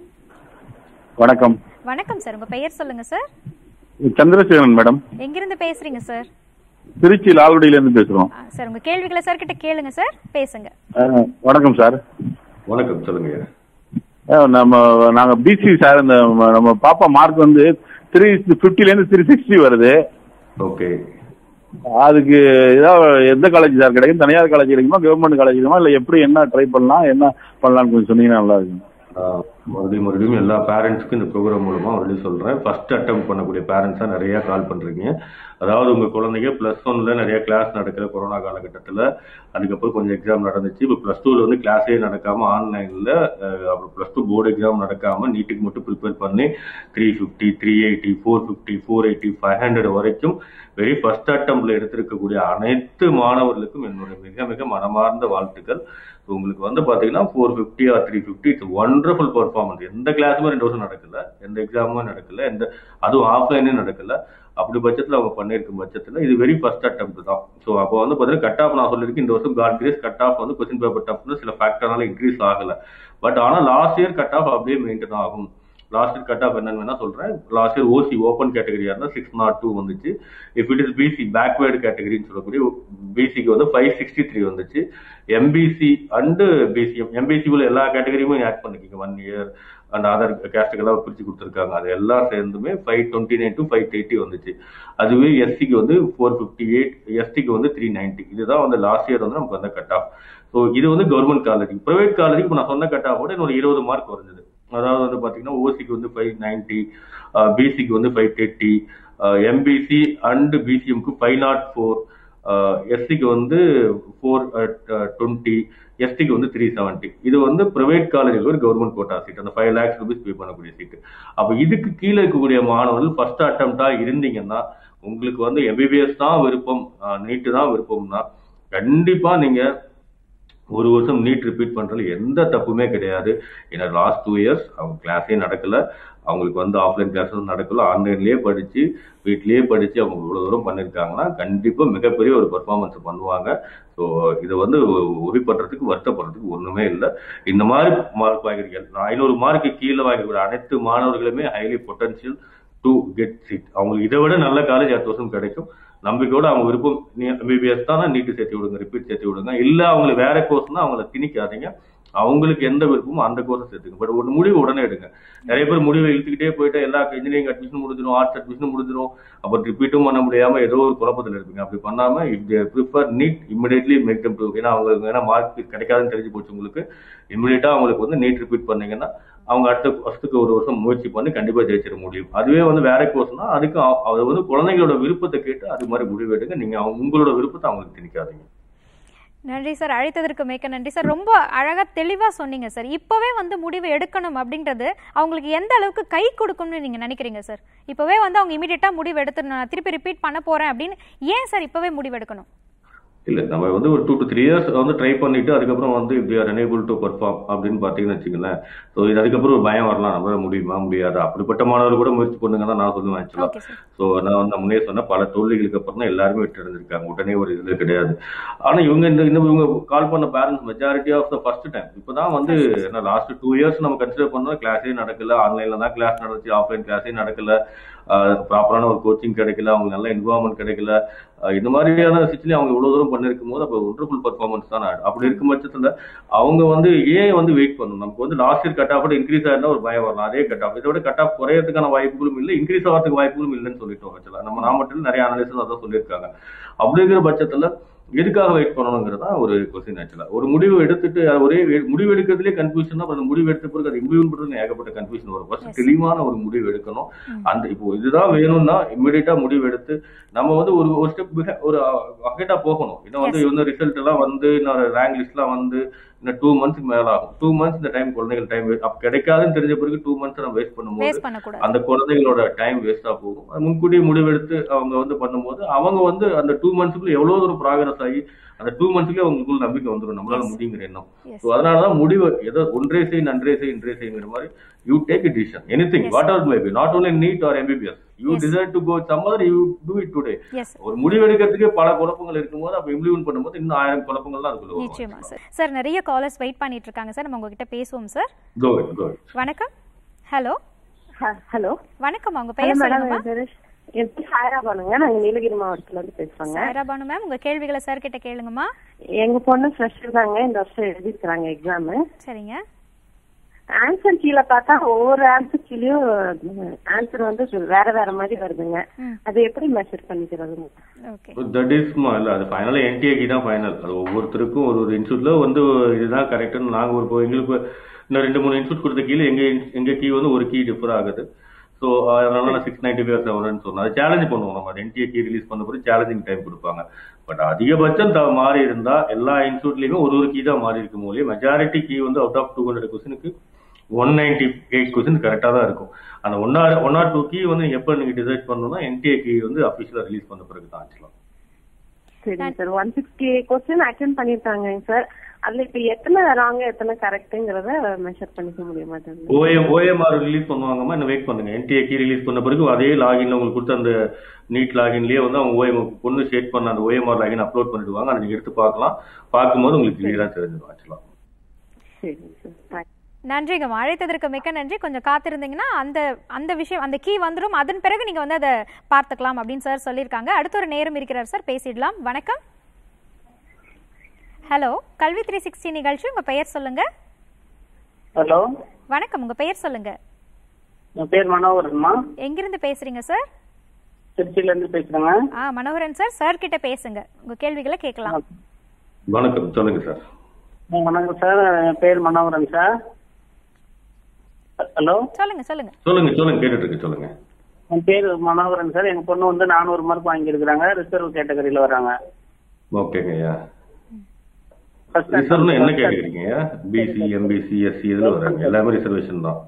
வணக்கம் வணக்கம் சார் உங்க பெயர் சொல்லுங்க சார் சந்திரசேகரன் மேடம் எங்கிருந்து பேசுறீங்க சார் திருச்சி லால்குடியில இருந்து பேசுறோம் ஆ, சார் உங்க கேள்விகளை சார் கிட்ட கேளுங்க சார் பேசுங்க அஹ், வணக்கம் சார் வணக்கம் சொல்லுங்க அஹ், நம்ம நாங்க பிசி சார் இந்த நம்ம பாப்பா மார்க் வந்து த்ரீ பிப்டில இருந்து த்ரீ சிக்ஸ்டி வருது ஓகே அதுக்கு ஏதாவது எந்த காலேஜ் சார் கிடைக்கும் தனியார் காலேஜ் கிடைக்குமா கவர்மெண்ட் காலேஜ் கிடைக்குமா இல்லை எப்படி என்ன ட்ரை பண்ணலாம் என்ன பண்ணலாம்னு கொஞ்சம் சொன்னீங்கன்னா நல்லா இருக்கும் ஆஹ் மறுபடியும் மறுபடியும் எல்லா பேரண்ட்ஸ்க்கும் இந்த ப்ரோக்ராம் மூலமா மறுபடியும் சொல்றேன் ஃபர்ஸ்ட் அட்டம் பண்ணக்கூடிய பேரண்ட்ஸா நிறைய கால் பண்றீங்க அதாவது உங்க குழந்தைங்க பிளஸ் ஒன்ல நிறைய கிளாஸ் நடக்கல கொரோனா காலகட்டத்துல அதுக்கப்புறம் கொஞ்சம் எக்ஸாம் நடந்துச்சு இப்போ பிளஸ் டூல வந்து கிளாஸே நடக்காம ஆன்லைன்ல அப்புறம் பிளஸ் டூ போர்டு எக்ஸாம் நடக்காம நீட்டுக்கு மட்டும் ப்ரிப்பேர் பண்ணி three fifty three eighty four fifty four eighty five hundred வரைக்கும் வெரி ஃபர்ஸ்ட் அட்டம்ப்ட்ல எடுத்திருக்கக்கூடிய அனைத்து மாணவர்களுக்கும் என்னுடைய மிக மிக மனமார்ந்த வாழ்த்துக்கள் So, உங்களுக்கு வந்து பாத்தீங்கன்னா four fifty or three fifty it's wonderful performance எந்த கிளாஸுமே ரெண்டு வருஷம் நடக்கல எந்த எக்ஸாமும் நடக்கல எந்த அதுவும் ஆஃப்லைனே நடக்கல அப்படி பட்சத்துல அவங்க பண்ணியிருக்கும் பட்சத்துல இது வெரி ஃபர்ஸ்ட் அட்டம்ப்ட் தான் ஸோ அப்போ வந்து பாத்தீங்கன்னா கட் ஆஃப் நான் சொல்லியிருக்கேன் இந்த வருஷம் காட் கிரேஸ் கட் ஆஃப் வந்து கொஸ்டின் பேப்பர் டஃப்னு சில ஃபேக்டர்னால இன்க்ரீஸ் ஆகல பட் ஆனா லாஸ்ட் இயர் கட் ஆஃப் அப்படியே மெயின்டைன் ஆகும் லாஸ்ட் இயர் கட் ஆஃப் என்னன்னு வேணா சொல்றேன் லாஸ்ட் இயர் ஓசி ஓப்பன் கேட்டகரியா இருந்தா சிக்ஸ் நாட் டூ வந்துச்சு if it is BC backward கேட்டகரின்னு சொல்லக்கூடிய பிசிக்கு வந்து ஃபைவ் சிக்ஸ்டி த்ரீ வந்துச்சு எம்பிசி அண்டு பிசிஎம் எம்பிசிக்குள்ள எல்லா கேட்டகரியுமே ஆட் பண்ணிக்கிங்க ஒன் இயர் அண்ட் அதர் கேஸ்டுக்கெல்லாம் பிரிச்சு கொடுத்துருக்காங்க அது எல்லாம் சேர்ந்துமே five twenty nine to five eighty வந்துச்சு அதுவே எஸ்சிக்கு வந்து ஃபோர் ஃபிஃப்டி எயிட் எஸ்டிக்கு வந்து த்ரீ நைன்ட்டி இதுதான் வந்து லாஸ்ட் இயர் வந்து நமக்கு வந்த கட் ஆஃப் ஸோ இது வந்து கவர்மெண்ட் காலேஜ் ப்ரைவேட் காலேஜுக்கு இப்போ நான் சொன்ன கட் ஆஃப் விட இன்னொரு இருபது மார்க் குறைஞ்சது அதாவது வந்து பாத்தீங்கன்னா ஓசிக்கு வந்து ஃபைவ் நைன்டி பிசிக்கு வந்து ஃபைவ் தேர்ட்டி எம்பிசி அண்ட் பிசிஎம்க்கு ஃபைவ் நாட் ஃபோர் எஸ்சிக்கு வந்து ஃபோர் டுவெண்ட்டி எஸ்டிக்கு வந்து த்ரீ செவன்ட்டி இது வந்து பிரைவேட் காலேஜுக்கு ஒரு கவர்மெண்ட் கோட்டா சீட் அந்த ஃபைவ் லேக்ஸ் ருபீஸ் பே பண்ணக்கூடிய சீட் அப்போ இதுக்கு கீழே இருக்கக்கூடிய மாணவர்கள் ஃபர்ஸ்ட் அட்டம்ப்டா இருந்தீங்கன்னா உங்களுக்கு வந்து எம்பிபிஎஸ் தான் விருப்பம் நீட்டு தான் விருப்பம்னா கண்டிப்பா நீங்க ஒரு வருஷம் நீட் ரிப்பீட் பண்றதுல எந்த தப்புமே கிடையாது ஏன்னா லாஸ்ட் டூ இயர்ஸ் அவங்க கிளாஸே நடக்கல அவங்களுக்கு வந்து ஆஃப்லைன் கிளாஸஸ் நடக்கல ஆன்லைன்லயே படிச்சு வீட்லயே படிச்சு அவங்க இவ்வளவு தூரம் பண்ணிருக்காங்கன்னா கண்டிப்பா மிகப்பெரிய ஒரு பெர்ஃபார்மன்ஸ் பண்ணுவாங்க ஸோ இதை வந்து உரி பண்றதுக்கு வருத்தப்படுறதுக்கு ஒண்ணுமே இல்லை இந்த மாதிரி மார்க் வாங்கிருக்கீங்க ஐநூறு மார்க்கு கீழே வாங்கிக்கூடிய அனைத்து மாணவர்களுமே highly potential to get seat அவங்களுக்கு இதை விட நல்ல காலேஜ் அடுத்த வருஷம் கிடைக்கும் நம்பிக்கையோட அவங்க விருப்பம் நீ எம்பிபிஎஸ் தானே நீட்டு சேர்த்து விடுங்க ரிப்பீட் சேர்த்து விடுங்க இல்ல அவங்களுக்கு வேற கோர்ஸ்னா அவங்கள திணிக்காதீங்க அவங்களுக்கு எந்த விருப்பமோ அந்த கோர்ஸ் சேர்த்துங்க பட் ஒரு முடிவு உடனே எடுங்க நிறைய பேர் முடிவை இழுத்துக்கிட்டே போயிட்டு எல்லா இன்ஜினியரிங் அட்மிஷன் முடிஞ்சிடும் ஆர்ட்ஸ் அட்மிஷன் முடிஞ்சிடும் அப்புறம் ரிப்பீட்டும் பண்ண முடியாம ஏதோ ஒரு குழப்பத்தில் இருப்பீங்க அப்படி பண்ணாம if they prefer NEET immediately make them to ஏன்னா அவங்களுக்கு ஏன்னா மார்க் கிடைக்காதுன்னு தெரிஞ்சு போச்சு உங்களுக்கு இமிடியட்டா அவங்களுக்கு வந்து நீட் ரிப்பீட் பண்ணீங்கன்னா அவங்க அடுத்த வருஷத்துக்கு ஒரு வருஷம் முயற்சி பண்ணி கண்டிப்பா ஜெயிச்சிட முடியும் அதுவே வந்து வேற கோர்ஸ்னா அதுக்கு அது வந்து குழந்தைங்களோட விருப்பத்தை கேட்டு அது மாதிரி முடிவு எடுங்க நீங்க உங்களோட விருப்பத்தை அவங்களுக்கு திணிக்காதீங்க நன்றி சார் அழைத்ததற்கு மிக்க நன்றி சார் ரொம்ப அழகா தெளிவா சொன்னீங்க சார் இப்பவே வந்து முடிவு எடுக்கணும் அப்படின்றது அவங்களுக்கு எந்த அளவுக்கு கை கொடுக்கும்னு நீங்க நினைக்கிறீங்க சார் இப்பவே வந்து அவங்க இமீடியட்டா முடிவு எடுத்து நான் திருப்பி ரிப்பீட் பண்ண போறேன் அப்படின்னு ஏன் சார் இப்பவே முடிவு எடுக்கணும் இல்ல நம்ம வந்து ஒரு டூ டு த்ரீ இயர்ஸ் வந்து ட்ரை பண்ணிட்டு அதுக்கப்புறம் வந்து இப்படி ஆர் எனேபிள் டு பர்ஃபார்ம் அப்படின்னு பாத்தீங்கன்னு வச்சுங்களேன் ஸோ இது அதுக்கப்புறம் ஒரு பயம் வரலாம் நம்மளால முடியுமா முடியாது அப்படிப்பட்ட மாணவர்கள் கூட முயற்சி பண்ணுங்க தான் நான் சொல்லுவேன் ஆக்சுவலா ஓகே சார் ஸோ நான் வந்து முன்னே சொன்ன பல தோல்விகளுக்கு அப்புறம் தான் எல்லாருமே விட்டு இருந்திருக்காங்க உடனே ஒரு இது கிடையாது ஆனா இவங்க இந்த இந்த இவங்க கால் பண்ண parents majority of the first time இப்பதான் வந்து லாஸ்ட் டூ இயர்ஸ் நம்ம கன்சிடர் பண்ணோம் கிளாஸே நடக்கல ஆன்லைன்ல தான் கிளாஸ் நடந்துச்சு ஆஃப்லைன் கிளாஸே நடக்கல ப்ராப்பரான ஒரு கோச்சிங் கிடைக்கல அவங்களுக்கு நல்ல என்வாரன்மெண்ட் கிடைக்கல அஹ் இந்த மாதிரியான சிச்சுவேஷன் அவங்க இவ்வளவு தூரம் பண்ணிருக்கும் போது அப்போ ஒன்றர்ஃபுல் பர்ஃபார்மன்ஸ் தான் அப்படி இருக்கும் பட்சத்துல அவங்க வந்து ஏன் வந்து வெயிட் பண்ணணும் நமக்கு வந்து last year cut off increase ஆயிருந்தா ஒரு பயம் வரலாம் அதே கட் ஆஃப் இதோட கட் ஆஃப் குறையறதுக்கான வாய்ப்புகளும் இல்லை இன்க்ரீஸ் ஆகிறதுக்கு வாய்ப்புகளும் இல்லைன்னு சொல்லிட்டோம் ஆக்சுவலா நம்ம நாமட்டில் நிறைய அனலிசஸ் அதான் சொல்லியிருக்காங்க அப்படிங்கிற பட்சத்துல எதுக்காக வெயிட் பண்ணணுங்கிறதா ஒரு கொஸ்டின் ஆக்சுவலா ஒரு முடிவு எடுத்துட்டு அது ஒரே வே- முடிவு எடுக்கிறதுலே கன்ஃபியூஷன் தான் அந்த முடிவு எடுத்த பிறகு அது இம்ப்ளிமெண்ட் பண்றது ஏகப்பட்ட கன்ஃபியூஷன் வரும் ஃபர்ஸ்ட் Yes. தெளிவான ஒரு முடிவு எடுக்கணும் அந்த இப்போ இதுதான் வேணும்னா இம்மிடியட்டா முடிவு எடுத்து நம்ம வந்து ஒரு ஒரு ஸ்டெப் ஒரு அகேட்டா போகணும் இன்னும் வந்து Yes. இந்த ரிசல்ட் எல்லாம் வந்து இன்னொரு ரேங்க் லிஸ்ட்லாம் வந்து இன்னும் டூ மந்த்ஸ்க்கு மேல ஆகும் டூ மந்த்ஸ் இந்த டைம் குழந்தைகள் டைம் அப்ப கிடைக்காதுன்னு தெரிஞ்ச பிறகு டூ மந்த்ஸ் நம்ம வேஸ்ட் பண்ணும்போது வேஸ்ட் பண்ணக்கூடாது அந்த குழந்தைகளோட டைம் வேஸ்டா போகும் அது முன்கூட்டியே முடிவெடுத்து அவங்க வந்து பண்ணும்போது அவங்க வந்து அந்த டூ மந்த்ஸ்க்குள்ள எவ்வளவு ஒரு ப்ராக்ரஸ் ஆகி அந்த டூ மந்த்ஸ்க்குள்ள அவங்களுக்குள்ள நம்பிக்கை வந்துடும் நம்மளால Yes. முடியுங்கிற எண்ணம் Yes. ஸோ அதனாலதான் முடிவு ஏதோ ஒன்றே செய் நன்றே செய் இன்றே செய்ங்கிற மாதிரி you take it decision any thing Yes. What ever may be not only NEET or MBBS you Yes. Decide to go some other you do it today yes ஒரு முடிவு எடுக்கிறதுக்கே பல குழப்பங்கள் இருக்கும்போது அப்ப இம்ப்ளிமெண்ட் பண்ணும்போது இன்னும் ஆயிரம் குழப்பங்கள் தான் அதுக்குள்ள நிச்சயமா வரும் சார் சார் நிறைய காலர்ஸ் வெயிட் பண்ணிட்டு இருக்காங்க சார் நம்ம உங்ககிட்ட பேசுவோம் சார் கோ கோ வணக்கம் ஹலோ ஹலோ வணக்கம் உங்க ஹலோ பெயர் மேடம் சொல்லுங்கம்மா என் பேர் சாயரா பானுங்க நாங்க நீலகிரி மாவட்டத்துல இருந்து பேசுறோங்க சாயரா பானு மேம் உங்க கேள்விகளை சார் கிட்ட கேளுங்கம்மா எங்க பொண்ணு ஃப்ரெஷர் தாங்க இந்த வருஷம் எழுதிருக்கிறாங்க எக்ஸாம் சரிங்க ஆன்சர் கீழே பார்த்தா ஒவ்வொரு ஆன்சர் கீழயும் ஆன்சர் வந்து வேற வேற மாதிரி வருதுங்க ம். அது எப்படி மெஷர் பண்ணிக்கிறதுங்க ஓகே தட் இஸ் இல்ல அது ஃபைனலாக என்டிஏ கீ தான் ஃபைனல் அது ஒவ்வொருத்தருக்கும் ஒரு ஒரு இன்ஸ்டியூட்ல வந்து இதுதான் கரெக்ட்னு நாங்க ஒரு இப்போ எங்களுக்கு இன்னும் ரெண்டு மூணு இன்ஸ்டியூட் கொடுத்த கீழே எங்க எங்க கீ வந்து ஒரு கீ டிஃபர் ஆகுது ஸோ அதனால நான் சிக்ஸ் நைன்டி ஃபைவ் செவன் சொன்னேன் அதை சேலஞ்ச் பண்ணுவோம் நம்ம என்டிஏ கீ ரிலீஸ் பண்ண போது சேலஞ்சிங் டைம் கொடுப்பாங்க பட் அதிகபட்சம் த- மாறி இருந்தா எல்லா இன்ஸ்டியூட்லயுமே ஒரு ஒரு கீ தான் மாறி இருக்கும் போது மெஜாரிட்டி கீ வந்து அவுட் ஆஃப் டூ ஹண்ட்ரட் கொஸ்டினுக்கு ஒன் நைன்டி எயிட் கொஸ்டின் கரெக்டாக தான் இருக்கும் அந்த one or one or two key வந்து எப்போ நீங்க டிசைட் பண்ணணும்னா என்டிஏ கீ வந்து அஃபிஷியலாக ரிலீஸ் பண்ண பிறகு தான் ஆச்சுலாம் சரிங்க sir one sixty question attend பண்ணிருக்காங்க சார் அதுல இப்ப எத்தனை ராங்க எத்தனை கரெக்ட்ங்கிறத மெஷர் பண்ணிக்க முடியுமா சார் ஓஎம் ஓஎம்ஆர் ரிலீஸ் பண்ணுவாங்கம்மா இன்னும் வெயிட் பண்ணுங்க என்டிஏ கீ ரிலீஸ் பண்ண பிறகு அதே லாகின்ல உங்களுக்கு கொடுத்த அந்த நீட் லாகின்லயே வந்து அவங்க ஓஎம் பொண்ணு ஷேட் பண்ண அந்த ஓஎம்ஆர் லாகின் அப்லோட் பண்ணிடுவாங்க அதை நீங்க எடுத்து பார்க்கலாம் பார்க்கும்போது உங்களுக்கு கிளியரா தெரிஞ்சிடும் ஆக்சுவலாக சரிங்க சார் தேங்க்ஸ் நன்றிங்கம்மா அழைத்ததற்கு மிக்க நன்றி கொஞ்சம் காத்திருந்தீங்கன்னா அந்த அந்த விஷயம் அந்த கீ வந்துடும் அதன் பிறகு நீங்க வந்து அதை பார்த்துக்கலாம் அப்படின்னு சார் சொல்லியிருக்காங்க அடுத்த ஒரு நேரம் இருக்கிறார் சார் பேசிடலாம் வணக்கம் ஹலோ கல்வி த்ரீ சிக்ஸ்டி நிகழ்ச்சி உங்க பெயர் சொல்லுங்க ஹலோ வணக்கம் உங்க பெயர் சொல்லுங்க என் பேர் மனோகரன்மா எங்கிருந்து பேசுறீங்க சார் திருச்சியில இருந்து பேசுறேங்க ஆ மனோகரன் சார் சார் கிட்ட பேசுங்க உங்க கேள்விகளை கேட்கலாம் வணக்கம் சொல்லுங்க சார் வணக்கம் சார் என் பேர் மனோகரன் சார் ஹலோ சொல்லுங்க சொல்லுங்க சொல்லுங்க சொல்லுங்க கேட்டுட்டு இருக்கு சொல்லுங்க என் பேர் மனோகரன் சார் எங்க பொண்ணு வந்து நானூறு மார்க் வாங்கியிருக்கிறாங்க ரிசர்வ் கேட்டகரியில வராங்க ஓகேங்க ஐயா First ரிசர்வ்னு என்ன first கேட்குறீங்க பிசி எம்பிசி எஸ்சி இதுல வராங்க எல்லாமே ரிசர்வேஷன் தான்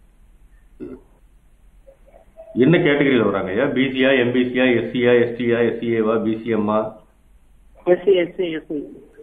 என்ன கேட்டகரியில வராங்க ஐயா பிசியா எம்பிசியா எஸ்சியா எஸ்டியா எஸ்சிஏவா பிசிஎம்மா SC SC SC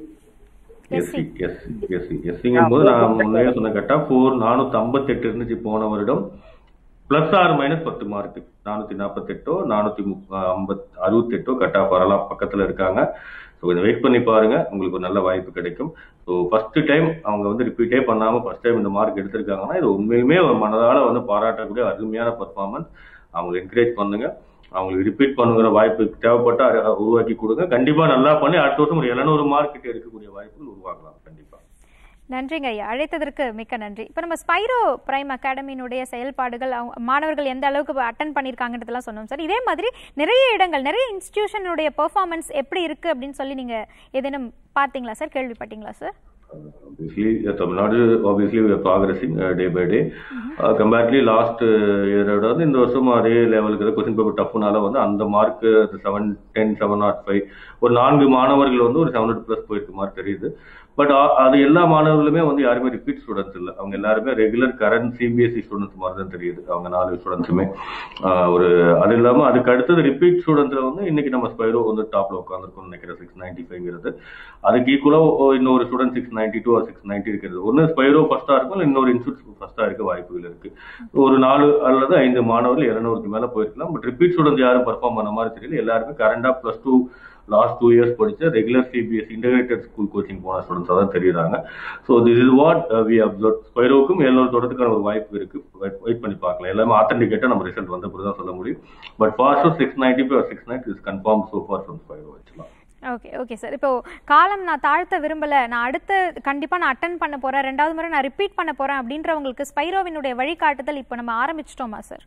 SC SC SC எஸ்சிங்கும் போது நான் முன்னே சொன்ன கட்டா ஃபோர் நானூத்தி ஐம்பத்தெட்டு இருந்துச்சு போன வருடம் பிளஸ் ஆறு மைனஸ் பத்து மார்க் நானூத்தி நாற்பத்தெட்டோ நானூத்தி ஐம்பத் அறுபத்தெட்டோ கட் ஆஃப் வரலாம் பக்கத்துல இருக்காங்க ஸோ கொஞ்சம் வெயிட் பண்ணி பாருங்க உங்களுக்கு ஒரு நல்ல வாய்ப்பு கிடைக்கும் ஸோ ஃபர்ஸ்ட் டைம் அவங்க வந்து ரிப்பீட்டே பண்ணாம ஃபர்ஸ்ட் டைம் இந்த மார்க் எடுத்திருக்காங்கன்னா இது உண்மையுமே ஒரு மனதால வந்து பாராட்டக்கூடிய அருமையான பர்ஃபார்மன்ஸ் அவங்களை என்கரேஜ் பண்ணுங்க அவங்களுக்கு ரிப்பீட் பண்ணுங்கிற வாய்ப்பு தேவைப்பட்டா அ- உருவாக்கி கொடுங்க கண்டிப்பா நல்லா பண்ணி அடுத்த வருஷம் ஒரு எழுநூறு மார்க் கிட்ட எடுக்கக்கூடிய வாய்ப்புகள் உருவாக்கலாம் கண்டிப்பா நன்றிங்க ஐயா அழைத்ததற்கு மிக்க நன்றி இப்போ நம்ம ஸ்பைரோ பிரைம் அகாடமியினுடைய செயல்பாடுகள் அவங்க மாணவர்கள் எந்த அளவுக்கு அட்டன் பண்ணியிருக்காங்கன்றதெல்லாம் சொன்னோம் சார் இதே மாதிரி நிறைய இடங்கள் நிறைய இன்ஸ்டிடியூஷனுடைய பெர்ஃபார்மன்ஸ் எப்படி இருக்கு அப்படின்னு சொல்லி நீங்க ஏதேனும் பார்த்தீங்களா சார் கேள்விப்பட்டீங்களா sir obviously uh, Tamil Nadu obviously we are progressing uh, day by day uh, comparatively last இயரோட வந்து இந்த வருஷம் அதே லெவலுக்கு கொஸ்டின் பேப்பர் டஃப்னால வந்து அந்த mark seven ten seven naught five ஒரு நான்கு மாணவர்கள் வந்து ஒரு செவன் ஹண்ட்ரட் ப்ளஸ் போயிருக்கு மாதிரி தெரியுது பட் அது எல்லா மாணவர்களுமே வந்து யாருமே ரிப்பீட் ஸ்டூடெண்ட்ஸ் இல்லை அவங்க எல்லாருமே ரெகுலர் கரண்ட் சிபிஎஸ்சி ஸ்டூடெண்ட்ஸ் மாதிரி தான் தெரியுது அவங்க நாலு ஸ்டூடெண்ட்ஸுமே ஒரு அது இல்லாம அதுக்கு அடுத்தது ரிப்பீட் ஸ்டூடெண்ட்ஸ்ல வந்து இன்னைக்கு நம்ம ஸ்பைரோ வந்து டாப்ல உட்காந்துருக்கோம்னு நினைக்கிறேன் சிக்ஸ் நைன்டி ஃபைவ்ங்கிறது அதுக்கு ஈக்குவலா இன்னொரு student six ninety two six ninety இருக்கிறது ஒன்னு ஸ்பைரோ ஃபர்ஸ்டா இருக்கும் இல்ல இன்னொரு இன்ஸ்டியூட் ஃபர்ஸ்டா இருக்க வாய்ப்புகள் இருக்கு ஒரு நாலு அல்லது ஐந்து மாணவர்கள் இருநூறுக்கு மேல போயிருக்கலாம் பட் ரிப்பீட் ஸ்டூடெண்ட்ஸ் யாரும் பர்ஃபார்ம் பண்ண மாதிரி தெரியல எல்லாருமே கரண்டா plus two last two years படிச்ச regular CBSE integrated school coaching போன ஸ்டூடெண்ட்ஸாக தான் தெரியுறாங்க so this is what we observe ஸ்பைரோக்கும் எழுநூறு தொடர்றதுக்கான ஒரு வாய்ப்பு இருக்கு வெயிட் பண்ணி பார்க்கலாம் எல்லாமே ஆத்தன்டிகேட்டாக நம்ம ரிசல்ட் வந்த பிறகு தான் சொல்ல முடியும் but fast six ninety five six ninety is confirm so far from Spiro வச்சுக்கலாம் ஓகே ஓகே சார் இப்போ காலம் நான் தாழ்த்த விரும்பல நான் அடுத்து கண்டிப்பா நான் அட்டன் பண்ண போறேன் ரெண்டாவது முறை நான் ரிப்பீட் பண்ண போறேன் அப்படின்றவங்களுக்கு ஸ்பைரோவினுடைய வழிகாட்டுதல் இப்போ நம்ம ஆரம்பிச்சிட்டோமா சார்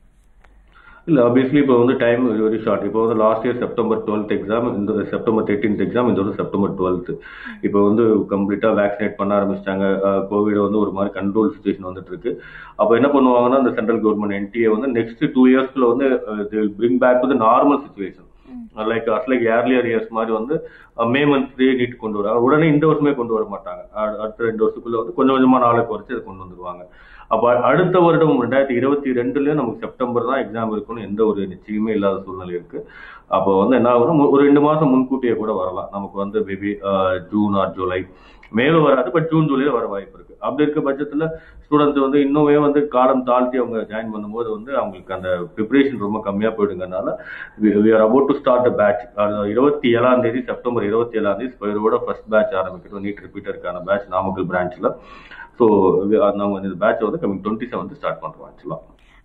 இல்ல ஆப்வியஸ்லி இப்போ வந்து டைம் வெரி ஷார்ட் இப்போ வந்து last year September twelfth exam இந்த செப்டம்பர் தேர்ட்டீன்த் எக்ஸாம் இந்த வந்து செப்டம்பர் டுவெல்த் இப்போ வந்து கம்ப்ளீட்டா வேக்சினேட் பண்ண ஆரம்பிச்சிட்டாங்க கோவிட் வந்து ஒரு மாதிரி கண்ட்ரோல் சுச்சுவேஷன் வந்துட்டு இருக்கு அப்போ என்ன பண்ணுவாங்கன்னா இந்த சென்ட்ரல் கவர்மெண்ட் என்டிஏ வந்து நெக்ஸ்ட் டூ இயர்ஸ்ல வந்து bring back to normal situation like as like earlier years மாதிரி வந்து மே மந்த்லேயே நீட் கொண்டு வராங்க உடனே இந்த வருஷமே கொண்டு வர மாட்டாங்க அ- அடுத்த ரெண்டு வருஷத்துக்குள்ள வந்து கொஞ்சம் கொஞ்சமா நாளை குறைச்சு அதை கொண்டு வந்துருவாங்க அப்ப அடுத்த வருடம் ரெண்டாயிரத்தி இருபத்தி ரெண்டுல நமக்கு செப்டம்பர் தான் எக்ஸாம் இருக்கும்னு எந்த ஒரு நிச்சயமே இல்லாத சூழ்நிலை இருக்கு அப்போ வந்து என்ன ஆகும்னா மு- ஒரு ரெண்டு மாசம் முன்கூட்டியே கூட வரலாம் நமக்கு வந்து மேபி ஜூன் ஆர் ஜூலை மேலும் வராது பட் ஜூன் ஜூலைல வர வாய்ப்பு இருக்கு அப்படி இருக்க பட்சத்துல ஸ்டூடெண்ட்ஸ் வந்து இன்னுமே வந்து காலம் தாழ்த்தி அவங்க ஜாயின் பண்ணும்போது வந்து அவங்களுக்கு அந்த ப்ரிப்பரேஷன் ரொம்ப கம்மியா போயிடுங்கனால we are about to start batch இருபத்தி ஏழாம் தேதி செப்டம்பர் இருபத்தி ஏழாம் தேதி ஸ்பைரோட ஃபர்ஸ்ட் பேட்ச் ஆரம்பிக்கிறோம் நீட் ரிப்பீட்டருக்கான பேட்ச் நாமக்கல் பிரான்ச்ல ஸோ நம்ம இந்த பேட்ச் வந்து கமிங் டுவெண்ட்டி செவன்த் ஸ்டார்ட் பண்றோம் ஆக்சுவலா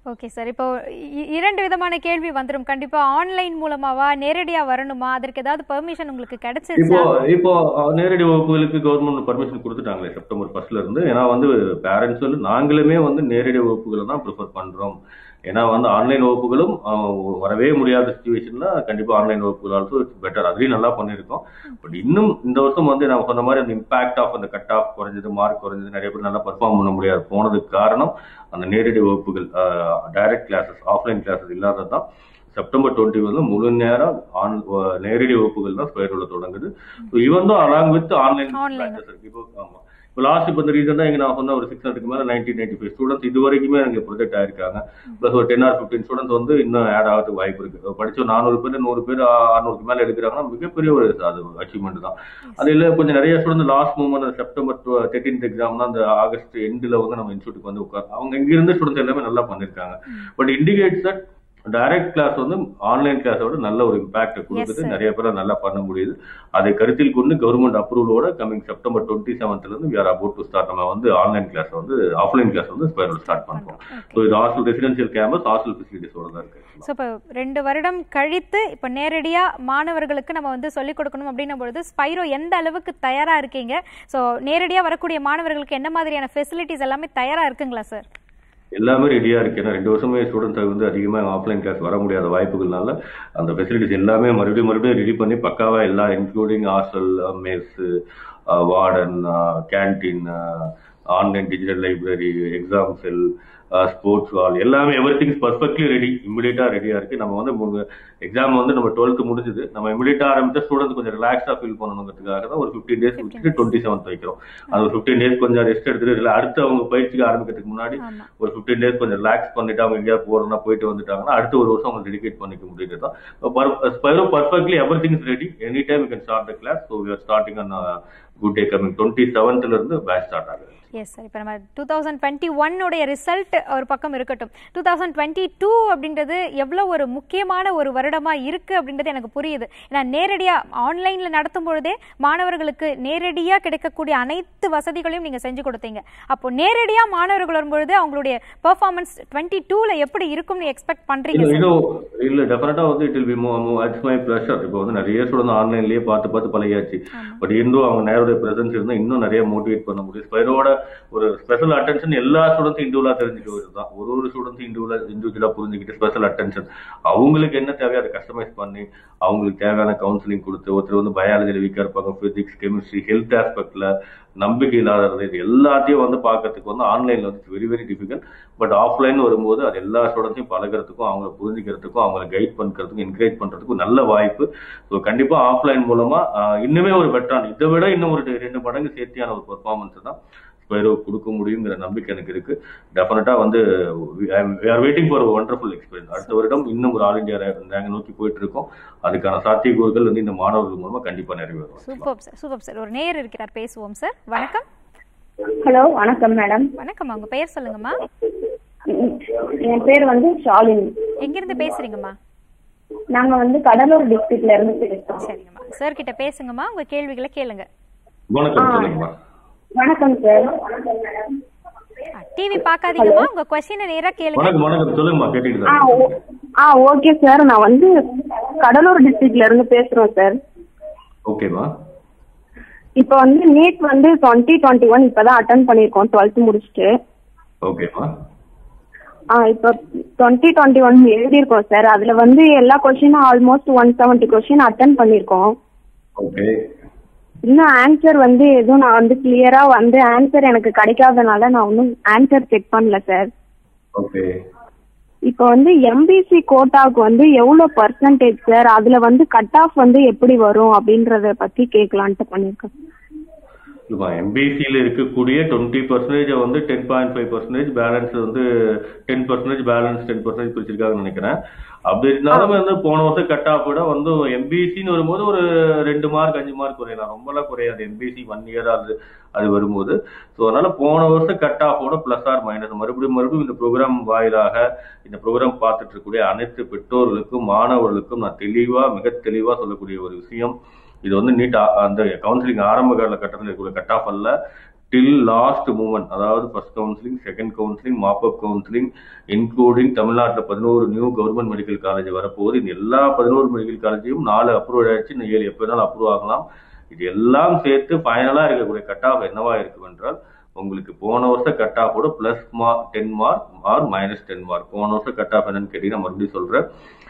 ஓகே சார் இப்போ இ- இரண்டு விதமான கேள்வி வந்துரும் கண்டிப்பா ஆன்லைன் மூலமாவா நேரடியா வரணுமா அதற்கு ஏதாவது பெர்மிஷன் உங்களுக்கு இப்போ கிடைச்சிருச்சா இப்போ அஹ், நேரடி வகுப்புகளுக்கு கவர்மெண்ட் பர்மிஷன் கொடுத்துட்டாங்களே செப்டம்பர் ஃபர்ஸ்ட்ல இருந்து ஏன்னா வந்து பேரண்ட்ஸ் வந்து நாங்களுமே வந்து நேரடி வகுப்புகளை தான் ப்ரிஃபர் பண்றோம் ஏன்னா வந்து ஆன்லைன் வகுப்புகளும் அஹ், வரவே முடியாத சுச்சுவேஷன்ல கண்டிப்பா ஆன்லைன் வகுப்புகள் ஆல்சோ இட்ஸ் பெட்டர் அதுலயும் நல்லா பண்ணியிருக்கோம் பட் இன்னும் இந்த வருஷம் வந்து நான் சொன்ன மாதிரி அந்த இம்பாக்ட் ஆஃப் அந்த கட் ஆஃப் குறைஞ்சது மார்க் குறைஞ்சது நிறைய பேர் நல்லா பர்ஃபார்ம் பண்ண முடியாது போனதுக்கு காரணம் அந்த நேரடி வகுப்புகள் டைரக்ட் கிளாஸஸ் ஆஃப்லைன் கிளாஸஸ் இல்லாதது தான் செப்டம்பர் டுவெண்ட்டி வந்து முழு நேரம் ஆன் நேரடி வகுப்புகள் தான் ஸ்கொயர் ரூல தொடங்குது ஈவன் தான் அலாங் வித் ஆன்லைன் Online. இருக்கு இப்போ ஆமா இப்போ லாஸ்ட் இப்போ இந்த ரீசன் தான் இங்க நான் சொன்ன ஒரு சிக்ஸ் ஹண்ட்ரட்க்கு மேல நைன்டீன் நைன்டி ஃபைவ் ஸ்டூடெண்ட்ஸ் இது வரைக்குமே இங்க ப்ரொஜெக்ட் ஆயிருக்காங்க ப்ளஸ் ஒரு டென் ஆர் ஃபிஃப்டின் ஸ்டூடெண்ட்ஸ் வந்து இன்னும் ஆட் ஆகிறதுக்கு வாய்ப்பு இருக்கு படிச்ச ஒரு நானூறு பேர் நூறு பேர் அறுநூறுக்கு மேல எடுக்கிறாங்கன்னா மிகப்பெரிய ஒரு அது அச்சீவ்மெண்ட் தான் அது இல்ல கொஞ்சம் நிறைய student last moment September thirteenth எக்ஸாம்னா அந்த ஆகஸ்ட் எண்டில் வந்து நம்ம இன்ஸ்டியூட்டுக்கு வந்து உட்கார் அவங்க இங்க இருந்த ஸ்டூடெண்ட்ஸ் எல்லாமே நல்லா பண்ணிருக்காங்க but indicates that direct class வந்து ஆன்லைன் கிளாஸோட நல்ல ஒரு இம்பாக்ட் கொடுக்குது sir. நிறைய பேர் நல்லா பண்ண முடியுது அதை கருத்தில் கொண்டு கவர்மெண்ட் அப்ரூவலோட கமிங் செப்டம்பர் டுவெண்ட்டி செவன்த்ல இருந்து we are about to start நம்ம வந்து ஆன்லைன் கிளாஸ் வந்து ஆஃப்லைன் கிளாஸ் வந்து ஸ்பைரல் ஸ்டார்ட் பண்றோம் ஸோ இது ஹாஸ்டல் ரெசிடென்சியல் கேம்பஸ் ஹாஸ்டல் ஃபெசிலிட்டிஸோட தான் இருக்கு ஸோ இப்போ ரெண்டு வருடம் கழித்து இப்போ நேரடியா மாணவர்களுக்கு நம்ம வந்து சொல்லிக் கொடுக்கணும் அப்படின்னும் பொழுது ஸ்பைரோ எந்த அளவுக்கு தயாரா இருக்கீங்க ஸோ நேரடியா வரக்கூடிய மாணவர்களுக்கு என்ன மாதிரியான ஃபெசிலிட்டிஸ் எல்லாமே தயாரா இருக்குங்களா சார் எல்லாமே ரெடியா இருக்கு ஏன்னா ரெண்டு வருஷமே ஸ்டூடெண்ட்ஸ் வந்து அதிகமா ஆஃப்லைன் கிளாஸ் வர முடியாத வாய்ப்புகள்னால அந்த ஃபெசிலிட்டிஸ் எல்லாமே மறுபடியும் மறுபடியும் ரெடி பண்ணி பக்காவா எல்லாம் including hostel mess warden canteen online digital library exam cell sports hall எல்லாமே எவ்ரி திங்ஸ் பர்ஃபெக்ட்லி ரெடி இமிடியேட்டா ரெடியா இருக்கு நம்ம வந்து எக்ஸாம் வந்து நம்ம டுவெல்த் முடிஞ்சது நம்ம இமிடியேட்டா ஆரம்பிச்சா ஸ்டூடெண்ட்ஸ் கொஞ்சம் ரிலாக்ஸா ஃபீல் பண்ணணுங்கிறதுக்காக தான் ஒரு ஃபிஃப்டீன் டேஸ் விட்டுட்டு டுவெண்ட்டி செவன்த் வைக்கிறோம் அது ஒரு ஃபிஃப்டீன் டேஸ் கொஞ்சம் ரெஸ்ட் எடுத்துட்டு இல்ல அடுத்து அவங்க பயிற்சிக்கு ஆரம்பிக்கிறதுக்கு முன்னாடி ஆமா ஒரு ஃபிஃப்டீன் டேஸ் கொஞ்சம் ரிலாக்ஸ் பண்ணிட்டு அவங்க எங்கேயாவது போறோம்னா போயிட்டு வந்துட்டாங்கன்னா அடுத்த ஒரு வருஷம் அவங்க டெடிகேட் பண்ணிக்க முடியுது தான் Spiro perfectly every thing is ready any time you can start the class so we are starting on good day coming twenty செவன்த்ல இருந்து பேட்ச் ஸ்டார்ட் ஆகுது எஸ் சார் இப்போ நம்ம டூ தௌசண்ட் டுவெண்ட்டி ஒன்னுடைய ரிசல்ட் ஒரு பக்கம் இருக்கட்டும் டூ தௌசண்ட் டுவெண்ட்டி டூ அப்படின்றது எவ்வளோ ஒரு முக்கியமான ஒரு வருடமா இருக்கு அப்படின்றது எனக்கு புரியுது ஏன்னா நேரடியாக ஆன்லைனில் நடத்தும் பொழுதே மாணவர்களுக்கு நேரடியாக கிடைக்கக்கூடிய அனைத்து வசதிகளையும் நீங்கள் செஞ்சு கொடுத்தீங்க அப்போ நேரடியாக மாணவர்கள் வரும்பொழுது அவங்களுடைய பெர்ஃபார்மன்ஸ் டுவெண்ட்டி டூவில் எப்படி இருக்கும்னு எக்ஸ்பெக்ட் பண்ணுறீங்க இல்ல சார் இது இல்ல டெஃபினட்டா வந்து it will be it's my pleasure இப்போ வந்து நிறைய ஸ்டூடெண்ட் ஆன்லைன்லயே பார்த்து பார்த்து பழகியாச்சு பட் இருந்தும் அவங்க நேரோட பிரசன்ஸ் இருந்தா இன்னும் நிறைய மோட்டிவேட் பண்ண முடியும் ஸ்பைரோட ஒரு ஸ்பெஷல் அட்டென்ஷன் எல்லா ஸ்டூடெண்ட்ஸும் இண்டிவிஜுவலா தெரிஞ்சுக்க வருது தான் ஒரு ஒரு ஸ்டூடெண்ட்ஸும் இண்டிவிஜுவலா இண்டிவிஜுவலா புரிஞ்சுக்கிட்டு ஸ்பெஷல் அட்டென்ஷன் அவங்களுக்கு என்ன தேவையோ அதை கஸ்டமைஸ் பண்ணி அவங்களுக்கு தேவையான கவுன்சிலிங் கொடுத்து ஒருத்தர் வந்து பயாலஜியில் வீக்கா இருப்பாங்க பிசிக்ஸ் கெமிஸ்ட்ரி ஹெல்த் ஆஸ்பெக்ட்ல நம்பிக்கை இல்லாதது இது எல்லாத்தையும் வந்து பார்க்கறதுக்கு வந்து ஆன்லைன்ல வந்து very very difficult but offline வரும்போது அது எல்லா ஸ்டூடெண்ட்ஸையும் பழகிறதுக்கும் அவங்கள புரிஞ்சுக்கிறதுக்கும் அவங்கள கைட் பண்றதுக்கும் என்கரேஜ் பண்றதுக்கும் நல்ல வாய்ப்பு ஸோ கண்டிப்பா ஆஃப்லைன் மூலமா ஆஹ், இன்னுமே ஒரு பெட்டரான இதை விட இன்னும் ஒரு ரெண்டு மடங்கு சேர்த்தியான ஒரு பெர்ஃபார்மன்ஸ் தான் ஸ்பைரோ கொடுக்க முடியுங்கிற நம்பிக்கை எனக்கு இருக்கு டெஃபினட்டா வந்து are waiting for wonderful experience அடுத்த வருடம் இன்னும் ஒரு ஆல் இந்தியா ரேங்க் நோக்கி போயிட்டு இருக்கோம் அதுக்கான சாத்தியக்கூறுகள் வந்து இந்த மாணவர்கள் மூலமா கண்டிப்பா நிறைவேறும் சூப்பர் சார் சூப்பர் சார் ஒரு நேயர் இருக்கிறார் பேசுவோம் சார் வணக்கம் ஹலோ வணக்கம் மேடம் வணக்கம் உங்க பெயர் சொல்லுங்கம்மா என் பேர் வந்து ஷாலினி எங்கிருந்து பேசுறீங்கம்மா நாங்க வந்து கடலூர் டிஸ்ட்ரிக்ட்ல இருந்து பேசுறோம் சரிங்கம்மா சார் கிட்ட பேசுங்கம்மா உங்க கேள்விகளை கேளுங்க வணக்கம் சொல்லுங்கம்மா வணக்கம் சார் டிவி பார்க்காதீங்கம்மா உங்க கொஸ்டினை நேரா கேளுங்க வணக்கம் வணக்கம் சொல்லுங்கம்மா கேட்டுட்டு ஆ தான் ஓ- ஆ ஓகே சார் நான் வந்து கடலூர் டிஸ்ட்ரிக்ட்ல இருந்து பேசுறோம் சார் ஓகேம்மா இப்போ வந்து நீட் வந்து டுவெண்ட்டி டுவெண்ட்டி ஒன் இப்பதான் அட்டன் பண்ணியிருக்கோம் டுவெல்த் முடிச்சுட்டு ஓகேம்மா ஆ இப்போ டுவெண்ட்டி டுவெண்ட்டி ஒன் எழுதியிருக்கோம் சார் அதுல வந்து எல்லா கொஸ்டினும் almost one seventy question attend பண்ணியிருக்கோம் ஓகே இன்னும் ஆன்சர் வந்து எதுவும் நான் வந்து கிளியரா வந்து ஆன்சர் எனக்கு கிடைக்காதனால நான் இன்னும் ஆன்சர் செக் பண்ணல சார் ஓகே இப்போ வந்து எம்பிசி கோட்டாவுக்கு வந்து எவ்வளவு பர்சன்டேஜ் சார் அதுல வந்து கட் ஆஃப் வந்து எப்படி வரும் அப்படின்றத பத்தி கேட்கலான்ட்டு பண்ணிருக்கேன் இல்லைம்மா எம்பிசியில் இருக்கக்கூடிய டுவெண்ட்டி பர்சன்டேஜ் வந்து ten point five percentage balance வந்து ten percentage balance ten percentage பிரிச்சிருக்காங்கன்னு நினைக்கிறேன் அப்படி இருந்தாலும் வந்து போன வருஷம் கட் ஆஃப் விட வந்து எம்பிசின்னு வரும்போது ஒரு ரெண்டு மார்க் அஞ்சு மார்க் குறையலாம் ரொம்பலாம் குறையாது எம்பிசி ஒன் இயர் அது அது வரும்போது ஸோ அதனால போன வருஷம் கட் ஆஃபோட பிளஸ் ஆர் மைனஸ் மறுபடியும் மறுபடியும் இந்த ப்ரோக்ராம் வாயிலாக இந்த ப்ரோக்ராம் பார்த்துட்டு இருக்கக்கூடிய அனைத்து பெற்றோர்களுக்கும் மாணவர்களுக்கும் நான் தெளிவா மிக தெளிவா சொல்லக்கூடிய ஒரு விஷயம் இது வந்து நீட் அந்த கவுன்சிலிங் ஆரம்ப கால கட்டத்தில் இருக்கக்கூடிய கட் ஆஃப் அல்ல டில் லாஸ்ட் மூமெண்ட் அதாவது first counselling second counselling mop up counselling including தமிழ்நாட்டில் பதினோரு நியூ கவர்மெண்ட் மெடிக்கல் காலேஜ் வரப்போகுது இந்த எல்லா பதினோரு மெடிக்கல் காலேஜையும் நாலு அப்ரூவ் ஆயிடுச்சு இன்னும் ஏழு எப்போ வேணாலும் அப்ரூவ் ஆகலாம் இது எல்லாம் சேர்த்து ஃபைனலாக இருக்கக்கூடிய கட் ஆஃப் என்னவா இருக்கும் என்றால் உங்களுக்கு போன வருஷம் கட் ஆஃபோட plus mark ten mark or minus ten mark போன வருஷம் கட் ஆஃப் என்னன்னு கேட்டீங்கன்னா மறுபடியும் சொல்றேன்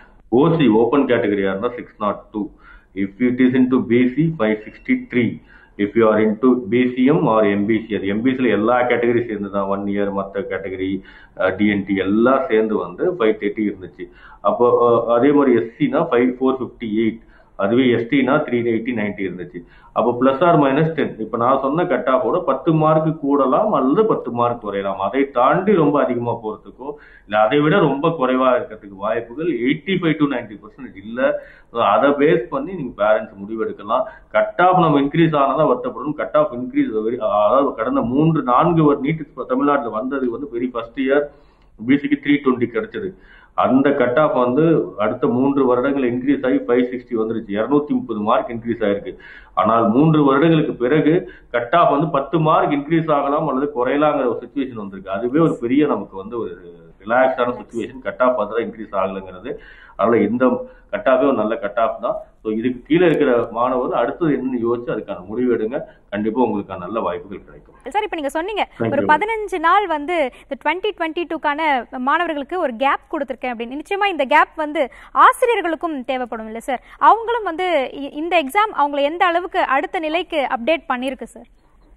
ஓசி ஓப்பன் கேட்டகரியா இருந்தா six not two if it is into BC five sixty three if you are into BCM or MBC அது எம்பிசியில் எல்லா கேட்டகரி சேர்ந்து தான் ஒன் இயர் மற்ற கேட்டகரி டிஎன்டி எல்லாம் சேர்ந்து வந்து ஃபைவ் தேர்ட்டி இருந்துச்சு அப்போ அஹ், அதே மாதிரி எஸ்சினா ஃபைவ் ஃபோர் ஃபிஃப்டி எயிட் அதுவே எஸ்டினா த்ரீ எயிட்டி நைன்டி இருந்துச்சு அப்போ பிளஸ் ஆர் மைனஸ் டென் இப்போ நான் சொன்ன கட் ஆஃபோட பத்து மார்க் கூடலாம் அல்லது பத்து மார்க் குறையலாம் அதை தாண்டி ரொம்ப அதிகமாக போகிறதுக்கோ இல்லை அதை விட ரொம்ப குறைவா இருக்கிறதுக்கு வாய்ப்புகள் eighty five to ninety percentage இல்லை அதை பேஸ் பண்ணி நீங்க பேரண்ட்ஸ் முடிவெடுக்கலாம் கட் ஆஃப் நம்ம இன்க்ரீஸ் ஆனதா வருத்தப்படணும் கட் ஆஃப் இன்க்ரீஸ் அதாவது கடந்த மூன்று நான்கு ஒரு நீட்டு தமிழ்நாட்டில் வந்தது வந்து வெரி ஃபர்ஸ்ட் இயர் பிசிக்கு த்ரீ டுவெண்ட்டி கிடைச்சது அந்த கட் ஆஃப் வந்து அடுத்த மூன்று வருடங்கள் இன்க்ரீஸ் ஆகி ஃபைவ் சிக்ஸ்டி வந்துருச்சு இரநூத்தி முப்பது மார்க் இன்க்ரீஸ் ஆயிருக்கு ஆனால் மூன்று வருடங்களுக்கு பிறகு கட் ஆஃப் வந்து பத்து மார்க் இன்க்ரீஸ் ஆகலாம் அல்லது குறையலாங்கிற ஒரு சுச்சுவேஷன் வந்திருக்கு அதுவே ஒரு பெரிய நமக்கு வந்து ஒரு ரிலாக்ஸான சுச்சுவேஷன் கட் ஆஃப் பார்த்தா இன்க்ரீஸ் ஆகலைங்கிறது அதனால இந்த கட் ஆஃபே ஒரு நல்ல கட் ஆஃப் தான் ஸோ இதுக்கு கீழே இருக்கிற மாணவர் அடுத்தது என்னன்னு யோசிச்சு அதுக்கான முடிவு எடுங்க கண்டிப்பா உங்களுக்கான நல்ல வாய்ப்புகள் கிடைக்கும் சார் இப்போ நீங்க சொன்னீங்க Thank ஒரு you. பதினஞ்சு நாள் வந்து இந்த டுவெண்ட்டி டுவெண்ட்டி டூக்கான மாணவர்களுக்கு ஒரு கேப் கொடுத்துருக்கேன் அப்படின்னு நிச்சயமா இந்த கேப் வந்து ஆசிரியர்களுக்கும் தேவைப்படும் இல்லை சார் அவங்களும் வந்து இ- இந்த எக்ஸாம் அவங்களை எந்த அளவுக்கு அடுத்த நிலைக்கு அப்டேட் பண்ணியிருக்கு சார்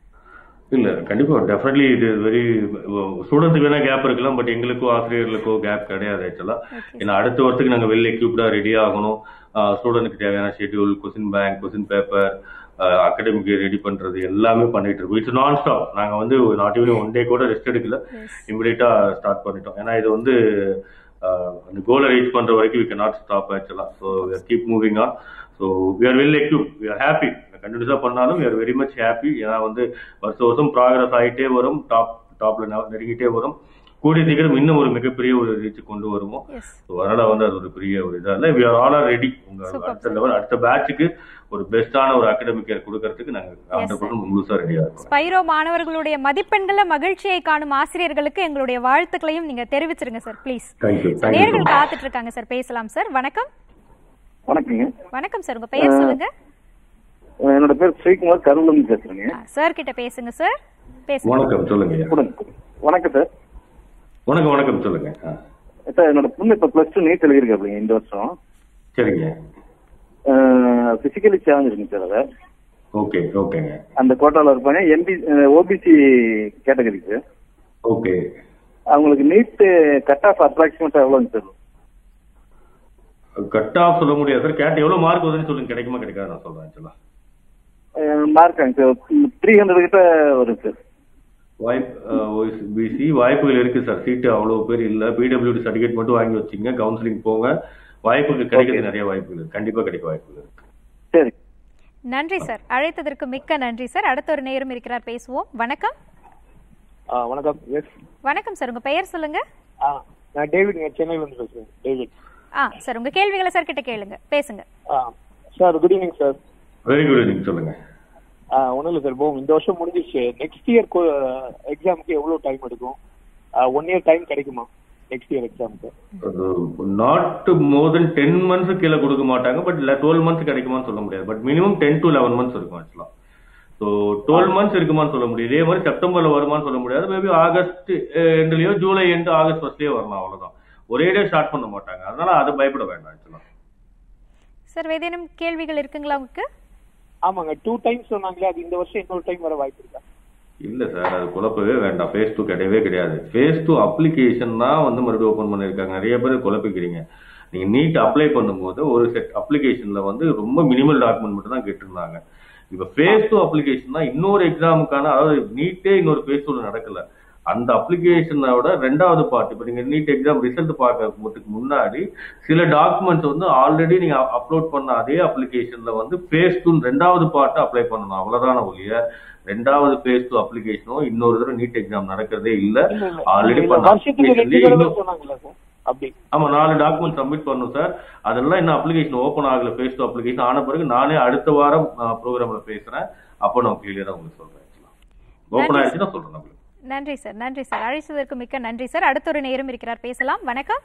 இல்ல கண்டிப்பா டெஃபினெட்லி இது வெரி ஸ்டூடெண்ட்ஸுக்கு வேணா கேப் இருக்கலாம் பட் எங்களுக்கோ ஆசிரியர்களுக்கோ கேப் கிடையாது ஆக்சுவலா ஏன்னா அடுத்த வருஷத்துக்கு நாங்க வெல் எக்யூப்டா ரெடி ஆகணும் ஸ்டூடெண்ட்க்கு தேவையான schedule question bank question paper academic ready பண்றது எல்லாமே பண்ணிட்டு இருக்கோம் இட்ஸ் நான் ஸ்டாப் நாங்க வந்து நாட் ஈவன் ஒன் டே கூட ரெஸ்ட் எடுக்கல இமிடியேட்டா ஸ்டார்ட் பண்ணிட்டோம் ஏன்னா இது வந்து ஆஹ், அந்த கோலை ரீச் பண்ற வரைக்கும் வி நாட் ஸ்டாப் ஆக்சுவலா so keep moving on so we are well equip we are happy கண்டினியூஸா பண்ணாலும் we are very much happy ஏன்னா வந்து வருஷம் வருஷம் ப்ராக்ரஸ் ஆகிட்டே வரும் டாப் டாப்ல நெருங்கிட்டே வரும் கூடிய சீக்கிரம் இன்னும் ஒரு மிகப்பெரிய ஒரு ரீச் கொண்டு வருவோம் எஸ் So, அதனால வந்து அது ஒரு பெரிய ஒரு இதா இல்லை we are all are ready உங்க Super, அடுத்த லெவல் அடுத்த பேட்சுக்கு ஒரு பெஸ்டான ஒரு அகாடமிக் இயர் கொடுக்கறதுக்கு நாங்க ஹண்ட்ரட் பர்சன்ட் முழுசா ரெடியா இருக்கோம் ஸ்பைரோ மாணவர்களுடைய மதிப்பெண்கள மகிழ்ச்சியை காணும் ஆசிரியர்களுக்கு எங்களுடைய வாழ்த்துக்களையும் நீங்க தெரிவிச்சிருங்க சார் ப்ளீஸ் தேங்க்யூ தேங்க்யூ நேர்கள் காத்துட்டு இருக்காங்க சார் பேசலாம் சார் வணக்கம் வணக்கங்க வணக்கம் சார் உங்க பெயர் சொல்லுங்க என்னோட பேர் ஸ்ரீகுமார் கருவலம் பேசுறேங்க சார் கிட்ட பேசுங்க சார் பேசுங்க வணக்கம் சொல்லுங்க ஐயா. வணக்கம் சார் வணக்கம் வணக்கம் சொல்லுங்க ஆ, சார் என்னோட பொண்ணு இப்ப பிளஸ் டூ நீட் எழுதிருக்கு அப்படிங்க இந்த வருஷம் சரிங்க பிசிக்கலி சேலஞ்ச் இருக்குங்க சார் அதை ஓகே ஓகேங்க அந்த கோட்டால இருப்பாங்க MP OBC category sir okay அவங்களுக்கு நீட் கட் ஆஃப் அப்ராக்சிமேட்டா எவ்வளோங்க சார் கட் ஆஃப் சொல்ல முடியாது சார் கேட் எவ்வளவு மார்க் வருதுன்னு சொல்லுங்க கிடைக்குமா கிடைக்காது நான் சொல்றேன் ஆக்சுவலா மார்க்காங்க சார் த்ரீ ஹண்ட்ரட் கிட்ட வரும் சார் வாய்ப்பு பிசி வாய்ப்புகள் இருக்கு சார் சீட்டு அவ்வளவு பேர் இல்ல பிடபிள்யூடி சர்டிஃபிகேட் மட்டும் வாங்கி வச்சுங்க கவுன்சிலிங் போங்க வாய்ப்புகள் கிடைக்கிறது நிறைய வாய்ப்புகள் இருக்கு கண்டிப்பா கிடைக்க வாய்ப்புகள் இருக்கு சரி நன்றி சார் அழைத்ததற்கு மிக்க நன்றி சார் அடுத்த ஒரு நேரம் இருக்கிறார் பேசுவோம் வணக்கம் ஆ வணக்கம் எஸ் வணக்கம் சார் உங்க பெயர் சொல்லுங்க ஆ நான் டேவிட் சென்னையில இருந்து பேசுறேன் டேவிட் ஆ சார் உங்க கேள்விகளை சார் கிட்ட கேளுங்க பேசுங்க ஆ sir good evening sir very good நீங்க சொல்லுங்க ஆ ஒன்றும் இல்லை சார் இப்போ இந்த வருஷம் முடிஞ்சிருச்சு நெக்ஸ்ட் இயர் எக்ஸாமுக்கு எவ்வளோ டைம் எடுக்கும் ஒன் இயர் டைம் கிடைக்குமா நெக்ஸ்ட் இயர் எக்ஸாமுக்கு not more than ten months கீழே கொடுக்க மாட்டாங்க பட் இல்ல டுவெல் மந்த்ஸ் கிடைக்குமான்னு சொல்ல முடியாது but minimum ten to eleven months இருக்கும் ஆக்சுவலா ஸோ டுவெல் மந்த்ஸ் இருக்குமான்னு சொல்ல முடியும் இதே மாதிரி செப்டம்பர்ல வருமான்னு சொல்ல முடியாது மேபி ஆகஸ்ட் எண்ட்லயோ ஜூலை எண்ட் ஆகஸ்ட் ஃபர்ஸ்ட்லயோ வரலாம் அவ்வளவுதான் ஒரே டே ஸ்டார்ட் பண்ண மாட்டாங்க அதனால அது பயப்பட வேண்டாம் ஆக்சுவலா சார் ஏதேனும் கேள்விகள் இருக்குங்களா உங்களுக்கு ஆமாங்க டூ டைம்ஸ் சொன்னாங்களே அது இந்த வருஷம் இன்னொரு டைம் வர வாய்ப்பு இருக்கா இல்ல சார் அது குழப்பவே வேண்டாம் ஃபேஸ் டூ கிடையவே கிடையாது ஃபேஸ் டூ அப்ளிகேஷன் தான் வந்து மறுபடியும் ஓப்பன் பண்ணிருக்காங்க நிறைய பேர் குழப்பிக்கிறீங்க நீங்க நீட் அப்ளை பண்ணும்போது ஒரு செட் அப்ளிகேஷன்ல வந்து ரொம்ப மினிமல் டாக்குமெண்ட் மட்டும் தான் கேட்டிருந்தாங்க இப்ப ஃபேஸ் டூ அப்ளிகேஷன் தான் இன்னொரு எக்ஸாமுக்கான அதாவது நீட்டே இன்னொரு ஃபேஸ் டூல நடக்கல அந்த அப்ளிகேஷனோட ரெண்டாவது பார்ட் இப்ப நீங்க நீட் எக்ஸாம் ரிசல்ட் பார்க்கறதுக்கு முன்னாடி சில டாக்குமெண்ட்ஸ் வந்து ஆல்ரெடி நீங்க அப்லோட் பண்ண அதே அப்ளிகேஷன்ல வந்து ஃபேஸ் டூ ரெண்டாவது பார்ட் அப்ளை பண்ணணும் அவ்வளவுதான ஒழிய ரெண்டாவது ஃபேஸ் டூ அப்ளிகேஷனும் இன்னொரு தடவை நீட் எக்ஸாம் நடக்கிறதே இல்ல இல்ல இல்ல ஆல்ரெடி இல்ல, பண்ண வருஷத்துக்கு ரெண்டு application-லயே தடவை இன்னும் சொன்னாங்களா சார் அப்படி ஆமா நாலு டாக்குமெண்ட் சப்மிட் பண்ணணும் சார் அதெல்லாம் இன்னும் அப்ளிகேஷன் ஓப்பன் ஆகல ஃபேஸ் டூ அப்ளிகேஷன் ஆன பிறகு நானே அடுத்த வாரம் ப்ரோக்ராம்ல பேசுறேன் அப்போ நான் கிளியரா உங்களுக்கு சொல்றேன் actually. ஓப்பன் ஆயிடுச்சுன்னா சொல்றேன் நம்மளுக்கு நன்றி சார் நன்றி சார் அழைச்சதற்கு மிக்க நன்றி சார் அடுத்த ஒரு நேரம் இருக்கிறார் பேசலாம் வணக்கம்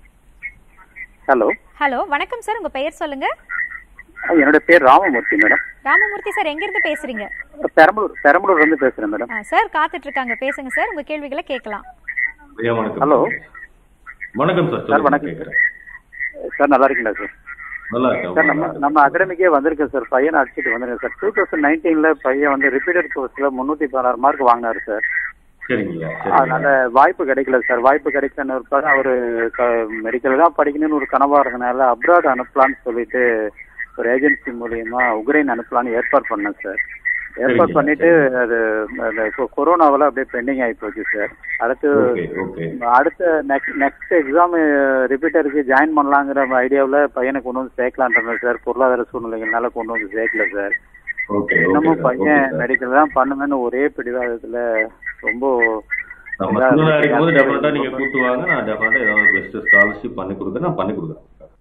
ஹலோ ஹலோ வணக்கம் சார் உங்க பெயர் சொல்லுங்க என்னோட பேர் ராமமூர்த்தி மேடம் ராமமூர்த்தி சார் எங்க இருந்து பேசுறீங்க பெரம்பலூர் பெரம்பலூர்ல இருந்து பேசுறேன் மேடம் ஆ, சார் காத்துட்டு இருக்காங்க பேசுங்க சார் உங்க கேள்விகளை கேட்கலாம் ஐயா வணக்கம் ஹலோ வணக்கம் சார் சார் சொல்லுங்க வணக்கம் கேட்கிறேன். சார் நல்லா இருக்கீங்களா சார் நல்லா இருக்கேன் சார் நம்ம நம்ம அகாடமிக்கே வந்திருக்கேன் சார் பையனை அடிச்சுட்டு வந்திருக்கேன் சார் டூ தௌசண்ட் நைன்டீன்ல பையன் வந்து ரிப்பீட்டட் கோர்ஸ்ல முன்னூத்தி பதினாறு மார்க் வாங்கினாரு சார் சரிங்கய்யா அதனால சரிங்க வாய்ப்பு கிடைக்கல சார் வாய்ப்பு கிடைக்கலன்னு இருப்பாரு அவரு மெடிக்கல் தான் படிக்கணும்னு ஒரு கனவா இருந்தனால அப்ராட் அனுப்பலாம்னு சொல்லிட்டு ஒரு ஏஜென்சி மூலியமா உக்ரைன் அனுப்பலாம்னு ஏற்பாடு பண்ணேன் சார் ஏற்பாடு சரிங்க, பண்ணிட்டு அது அது கொ- கொரோனாவால அப்படியே பெண்டிங் ஆகி போச்சு சார் அடுத்து ஓகே ஓகே அடுத்த நெக்ஸ்ட் நெக்ஸ்ட் எக்ஸாம் ரிப்பீட்டருக்கு ஜாயின் பண்ணலாங்கிற ஐடியாவில் பையனை கொண்டு வந்து சேர்க்கலான்றேன் சார் பொருளாதார சூழ்நிலைகள்னால கொண்டு வந்து சேர்க்கல சார் ஓகே இன்னமும் ஓகே பையன் சார் மெடிக்கல் தான் பண்ணுங்கன்னு ஒரே பிடிவாதத்துல ரொம்ப நம்ம இதா ஸ்கூல்ல இருக்கு. அடிக்கும் போது டெஃபினட்டா நீங்க கூட்டு வாங்க நான் டெஃபினட்டா ஏதாவது பெஸ்ட் ஸ்காலர்ஷிப் பண்ணி கொடுக்குறேன் நான் பண்ணி கொடுக்குறேன்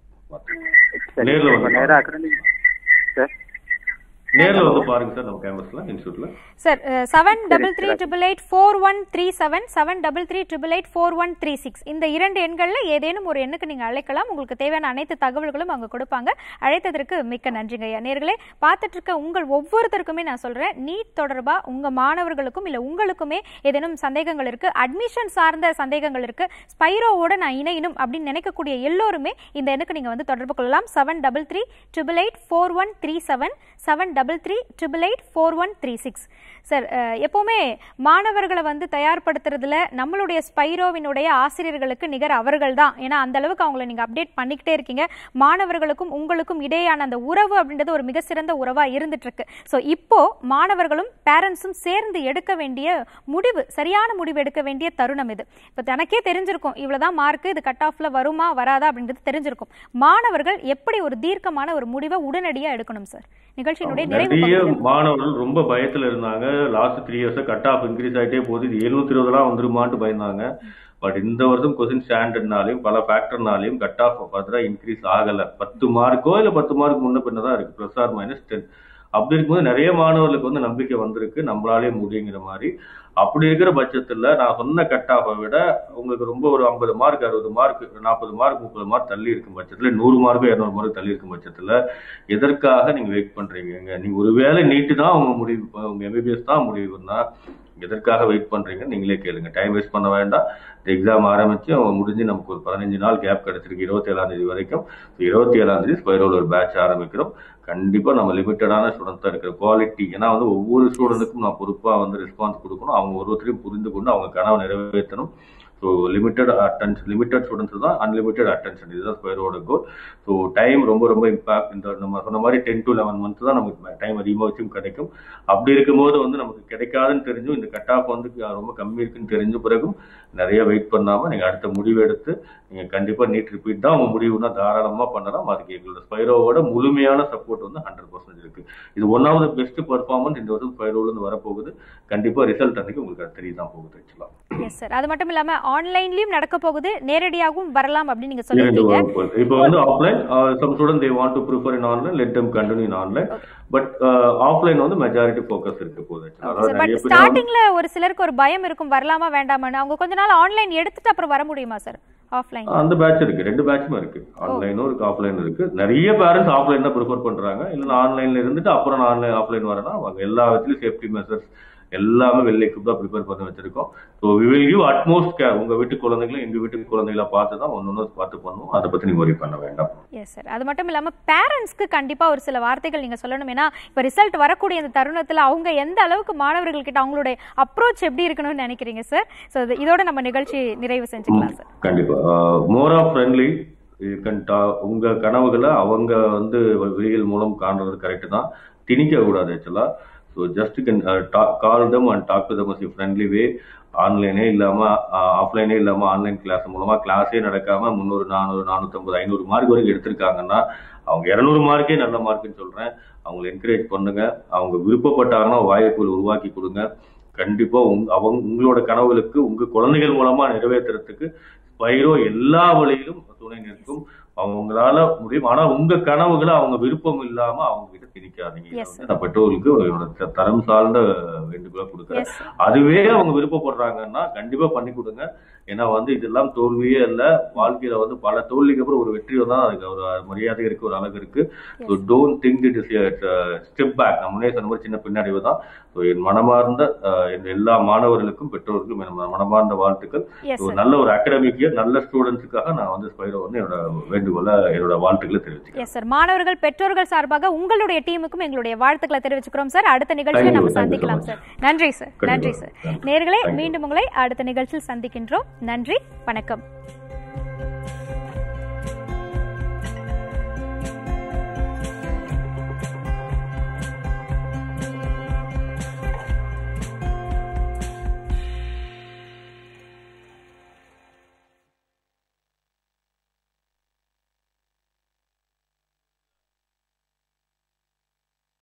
சரி, நேர்ல இப்ப வந்து நேரா அகாடமிக் சார் நேர்ல வந்து பாருங்க சார் நம்ம கேம்பஸ்ல இன்ஸ்டியூட்ல sir seven double three triple eight four one three seven seven double three triple eight four one three six இந்த இரண்டு எண்களில் ஏதேனும் ஒரு எண்ணுக்கு நீங்கள் அழைக்கலாம் உங்களுக்கு தேவையான அனைத்து தகவல்களும் அங்கே கொடுப்பாங்க அழைத்ததற்கு மிக்க நன்றிங்க ஐயா நேர்களே பார்த்துட்டு இருக்க உங்கள் ஒவ்வொருத்தருக்குமே நான் சொல்கிறேன் நீட் தொடர்பாக உங்கள் மாணவர்களுக்கும் இல்லை உங்களுக்குமே ஏதேனும் சந்தேகங்கள் இருக்குது அட்மிஷன் சார்ந்த சந்தேகங்கள் இருக்குது ஸ்பைரோவோட நான் இணையணும் அப்படின்னு நினைக்கக்கூடிய எல்லோருமே இந்த எண்ணுக்கு நீங்கள் வந்து தொடர்பு கொள்ளலாம் seven double three triple eight four one three seven seven double three triple eight four one three six sir அஹ், எப்பவுமே மாணவர்களை வந்து தயார்படுத்துறதுல நம்மளுடைய ஸ்பைரோவினுடைய ஆசிரியர்களுக்கு நிகர் அவர்கள் தான் ஏன்னா அந்த அளவுக்கு அவங்கள நீங்க அப்டேட் பண்ணிக்கிட்டே இருக்கீங்க மாணவர்களுக்கும் உங்களுக்கும் இடையேயான அந்த உறவு அப்படின்றது ஒரு மிக சிறந்த உறவா இருந்துட்டு இருக்கு ஸோ இப்போ மாணவர்களும் பேரண்ட்ஸும் சேர்ந்து எடுக்க வேண்டிய முடிவு சரியான முடிவு எடுக்க வேண்டிய தருணம் இது இப்போ தனக்கே தெரிஞ்சிருக்கும் இவ்வளவுதான் மார்க் இது கட் ஆஃப்ல வருமா வராதா அப்படின்றது தெரிஞ்சிருக்கும் மாணவர்கள் எப்படி ஒரு தீர்க்கமான ஒரு முடிவை உடனடியா எடுக்கணும் சார் நிகழ்ச்சியினுடைய நிறைவு நிறைய பகுதியில். மாணவர்கள் ரொம்ப பயத்துல இருந்தாங்க லாஸ்ட் த்ரீ இயர்ஸா கட் ஆஃப் இன்க்ரீஸ் ஆயிட்டே போகுது இது எழுபத்தி இருபதுலாம் வந்துருமான்ட்டு பயந்தாங்க பட் இந்த வருஷம் கொஸ்டின் ஸ்டாண்டர்ட்னாலையும் பல ஃபேக்டர்னாலையும் கட் ஆஃப் ஃபர்தரா இன்க்ரீஸ் ஆகல பத்து மார்க்கோ இல்ல பத்து மார்க் முன்ன பின்ன தான் இருக்கு பிளஸ் ஆர் மைனஸ் டென் அப்படி இருக்கும்போது நிறைய மாணவர்களுக்கு வந்து நம்பிக்கை வந்திருக்கு நம்மளாலே முடியுங்கிற மாதிரி அப்படி இருக்கிற பட்சத்துல நான் சொன்ன கட் ஆஃபை விட உங்களுக்கு ரொம்ப ஒரு ஐம்பது மார்க் அறுபது மார்க் நாற்பது மார்க் முப்பது மார்க் தள்ளி இருக்கும் பட்சத்துல நூறு மார்க் இரநூறு மார்க் தள்ளி இருக்கும் பட்சத்துல எதற்காக நீங்க வெயிட் பண்றீங்க நீங்க ஒருவேளை நீட்டு தான் உங்க முடிவு உங்க எம்பிபிஎஸ் தான் முடிவுன்னா எதற்காக வெயிட் பண்றீங்க நீங்களே கேளுங்க டைம் வேஸ்ட் பண்ண வேண்டாம் இந்த எக்ஸாம் ஆரம்பிச்சு அவங்க முடிஞ்சு நமக்கு ஒரு பதினஞ்சு நாள் கேப் கிடைச்சிருக்கு இருபத்தி ஏழாம் தேதி வரைக்கும் இருபத்தி ஏழாம் தேதி ஸ்பைரோல ஒரு பேட்ச் ஆரம்பிக்கிறோம் கண்டிப்பா நம்ம லிமிட்டடான ஸ்டூடெண்ட்ஸ் தான் இருக்கிற குவாலிட்டி ஏன்னா வந்து ஒவ்வொரு ஸ்டூடெண்ட்டுக்கும் நான் பொறுப்பா வந்து ரெஸ்பான்ஸ் கொடுக்கணும் அவங்க ஒருத்தரையும் புரிந்து கொண்டு அவங்க கனவை நிறைவேற்றணும் so limited attention limited students தான் அன்லிமிட்டட் அட்டென்ஷன் இதுதான் ஸ்கொயரோட கோல் ஸோ டைம் ரொம்ப ரொம்ப இம்பாக்ட் இந்த நம்ம சொன்ன மாதிரி டென் டு லெவன் மந்த்ஸ் தான் நமக்கு டைம் அதிகமாக வச்சும் கிடைக்கும் அப்படி இருக்கும்போது வந்து நமக்கு கிடைக்காதுன்னு தெரிஞ்சும் இந்த கட் ஆஃப் வந்து ரொம்ப கம்மி இருக்குன்னு தெரிஞ்ச பிறகும் நிறைய வெயிட் பண்ணாம நீங்க அடுத்த முடிவு எடுத்து நீங்க கண்டிப்பா நீட் ரிப்பீட் தான் உங்க முடிவுனா தாராளமா பண்ணலாம் அதுக்கு எங்களோட ஸ்பைரோவோட முழுமையான சப்போர்ட் வந்து ஹண்ட்ரட் பர்சன்ட் இருக்கு இது one of the best performance இந்த வருஷம் ஸ்பைரோல இருந்து வரப்போகுது கண்டிப்பா ரிசல்ட் அன்னைக்கு உங்களுக்கு அது தெரிய தான் போகுது ஆக்சுவலா எஸ் சார் அது மட்டும் இல்லாம ஆன்லைன்லயும் நடக்க போகுது நேரடியாகவும் வரலாம் அப்படின்னு நீங்க இரண்டு சொல்லிருக்கீங்க வகுப்புகள் இப்போ வந்து offline some student they want to prefer in online let them continue in online but offline வந்து மெஜாரிட்டி ஃபோக்கஸ் இருக்க போகுது actually. அதாவது பட் நிறைய பேர் வந்து- ஸ்டார்டிங்ல ஒரு சிலருக்கு ஒரு பயம் இருக்கும் வரலாமா வேண்டாமான்னு அவங்க கொஞ்ச நாள் ஆன்லைன் எடுத்துட்டு அப்புறம் வர முடியுமா சார் ஆஃப்லைன் அந்த பேட்ச் இருக்கு ரெண்டு பேட்சுமே இருக்கு ஆன்லைனும் இருக்கு ஆஃப்லைன் இருக்கு நிறைய பேரண்ட்ஸ் ஆஃப்லைன் தான் ப்ரிஃபர் பண்றாங்க இல்லைன்னா ஆன்லைன்ல இருந்துட்டு அப்புறம் நான் ஆன்லைன் ஆஃப்லைன் வரேன்னா அவங்க எல்லா விதத்துலயும் சேஃப்டி மெஷர்ஸ் எல்லாமே வெல் எக்யூப் தான் ப்ரிப்பேர் பண்ணி வச்சிருக்கோம் so we will give utmost care உங்க வீட்டு குழந்தைங்களும் எங்க வீட்டு குழந்தைகளா பார்த்து தான் ஒன்று ஒன்று பார்த்து பண்ணுவோம் அதை பத்தி நீங்க worry பண்ண வேண்டாம் எஸ் சார் அது மட்டும் இல்லாம பேரண்ட்ஸ்க்கு கண்டிப்பா ஒரு சில வார்த்தைகள் நீங்க சொல்லணும் ஏன்னா இப்ப ரிசல்ட் வரக்கூடிய இந்த தருணத்துல அவங்க எந்த அளவுக்கு மாணவர்கள் கிட்ட அவங்களுடைய அப்ரோச் எப்படி இருக்கணும்னு நினைக்கிறீங்க சார் ஸோ இதோட நம்ம நிகழ்ச்சி நிறைவு செஞ்சுக்கலாம் சார் கண்டிப்பா மோர் ஆஃப் ஃப்ரெண்ட்லி உங்க கனவுகளை அவங்க வந்து வெளியில் மூலம் காண்றது கரெக்ட் தான் திணிக்க கூடாது ஆக்சுவலா so just can call them and talk to them as friendly way ஆன்லைனே இல்லாம ஆஃப்லைனே இல்லாம ஆன்லைன் கிளாஸ் மூலமா கிளாஸே நடக்காம முந்நூறு நானூறு நானூத்தம்பது ஐநூறு மார்க் வரைக்கும் எடுத்திருக்காங்கன்னா அவங்க இருநூறு மார்க்கே நல்ல மார்க்குன்னு சொல்றேன் அவங்களை என்கரேஜ் பண்ணுங்க அவங்க விருப்பப்பட்டாங்கன்னா வாய்ப்புகள் உருவாக்கி கொடுங்க கண்டிப்பா உங்க அவங்க உங்களோட கனவுகளுக்கு உங்க குழந்தைகள் மூலமா நிறைவேற்றுறதுக்கு ஸ்பைரோ எல்லா வழியிலும் துணை நிற்கும் அவங்களால முடியும் ஆனா உங்க கனவுகளை அவங்க விருப்பம் இல்லாம அவங்க கிட்ட திணிக்காதீங்க இதை Yes, வந்து நான் பெற்றோர்களுக்கு என்னோட த- தரம் சார்ந்த வேண்டுகோளா கொடுக்குறேன் எஸ் அதுவே அவங்க விருப்பப்படுறாங்கன்னா கண்டிப்பா பண்ணி கொடுங்க ஏன்னா வந்து இதெல்லாம் தோல்வியே இல்ல வாழ்க்கையில வந்து பல தோல்விக்கு அப்புறம் ஒரு வெற்றி வந்தா அதுக்கு ஒரு மரியாதை இருக்கு ஒரு அழகு இருக்கு so don't think it is step back நான் முன்னே சொன்ன மாதிரி சின்ன பின்னடைவு தான் ஸோ என் மனமார்ந்த அஹ், என் எல்லா மாணவர்களுக்கும் பெற்றோருக்கும் என் மனமார்ந்த வாழ்த்துக்கள் எஸ் ஒரு நல்ல ஒரு அகாடமிக் இயர் நல்ல ஸ்டூடெண்ட்ஸுக்காக நான் வந்து ஸ்பைரோ வந்து என்னோட வேண்டுகோளை என்னோட வாழ்த்துக்களை தெரிவிச்சுக்கிறேன் எஸ் சார் மாணவர்கள் பெற்றோர்கள் சார்பாக உங்களுடைய டீமுக்கும் எங்களுடைய வாழ்த்துக்களை தெரிவிச்சுக்கிறோம் சார் அடுத்த நிகழ்ச்சியில் Thank you, நம்ம thank you so சந்திக்கலாம் much. சார் நன்றி சார் கண்டிப்பா. நன்றி சார் Thank you. நேர்களே Thank you. மீண்டும் உங்களை அடுத்த நிகழ்ச்சியில் சந்திக்கின்றோம் நன்றி வணக்கம்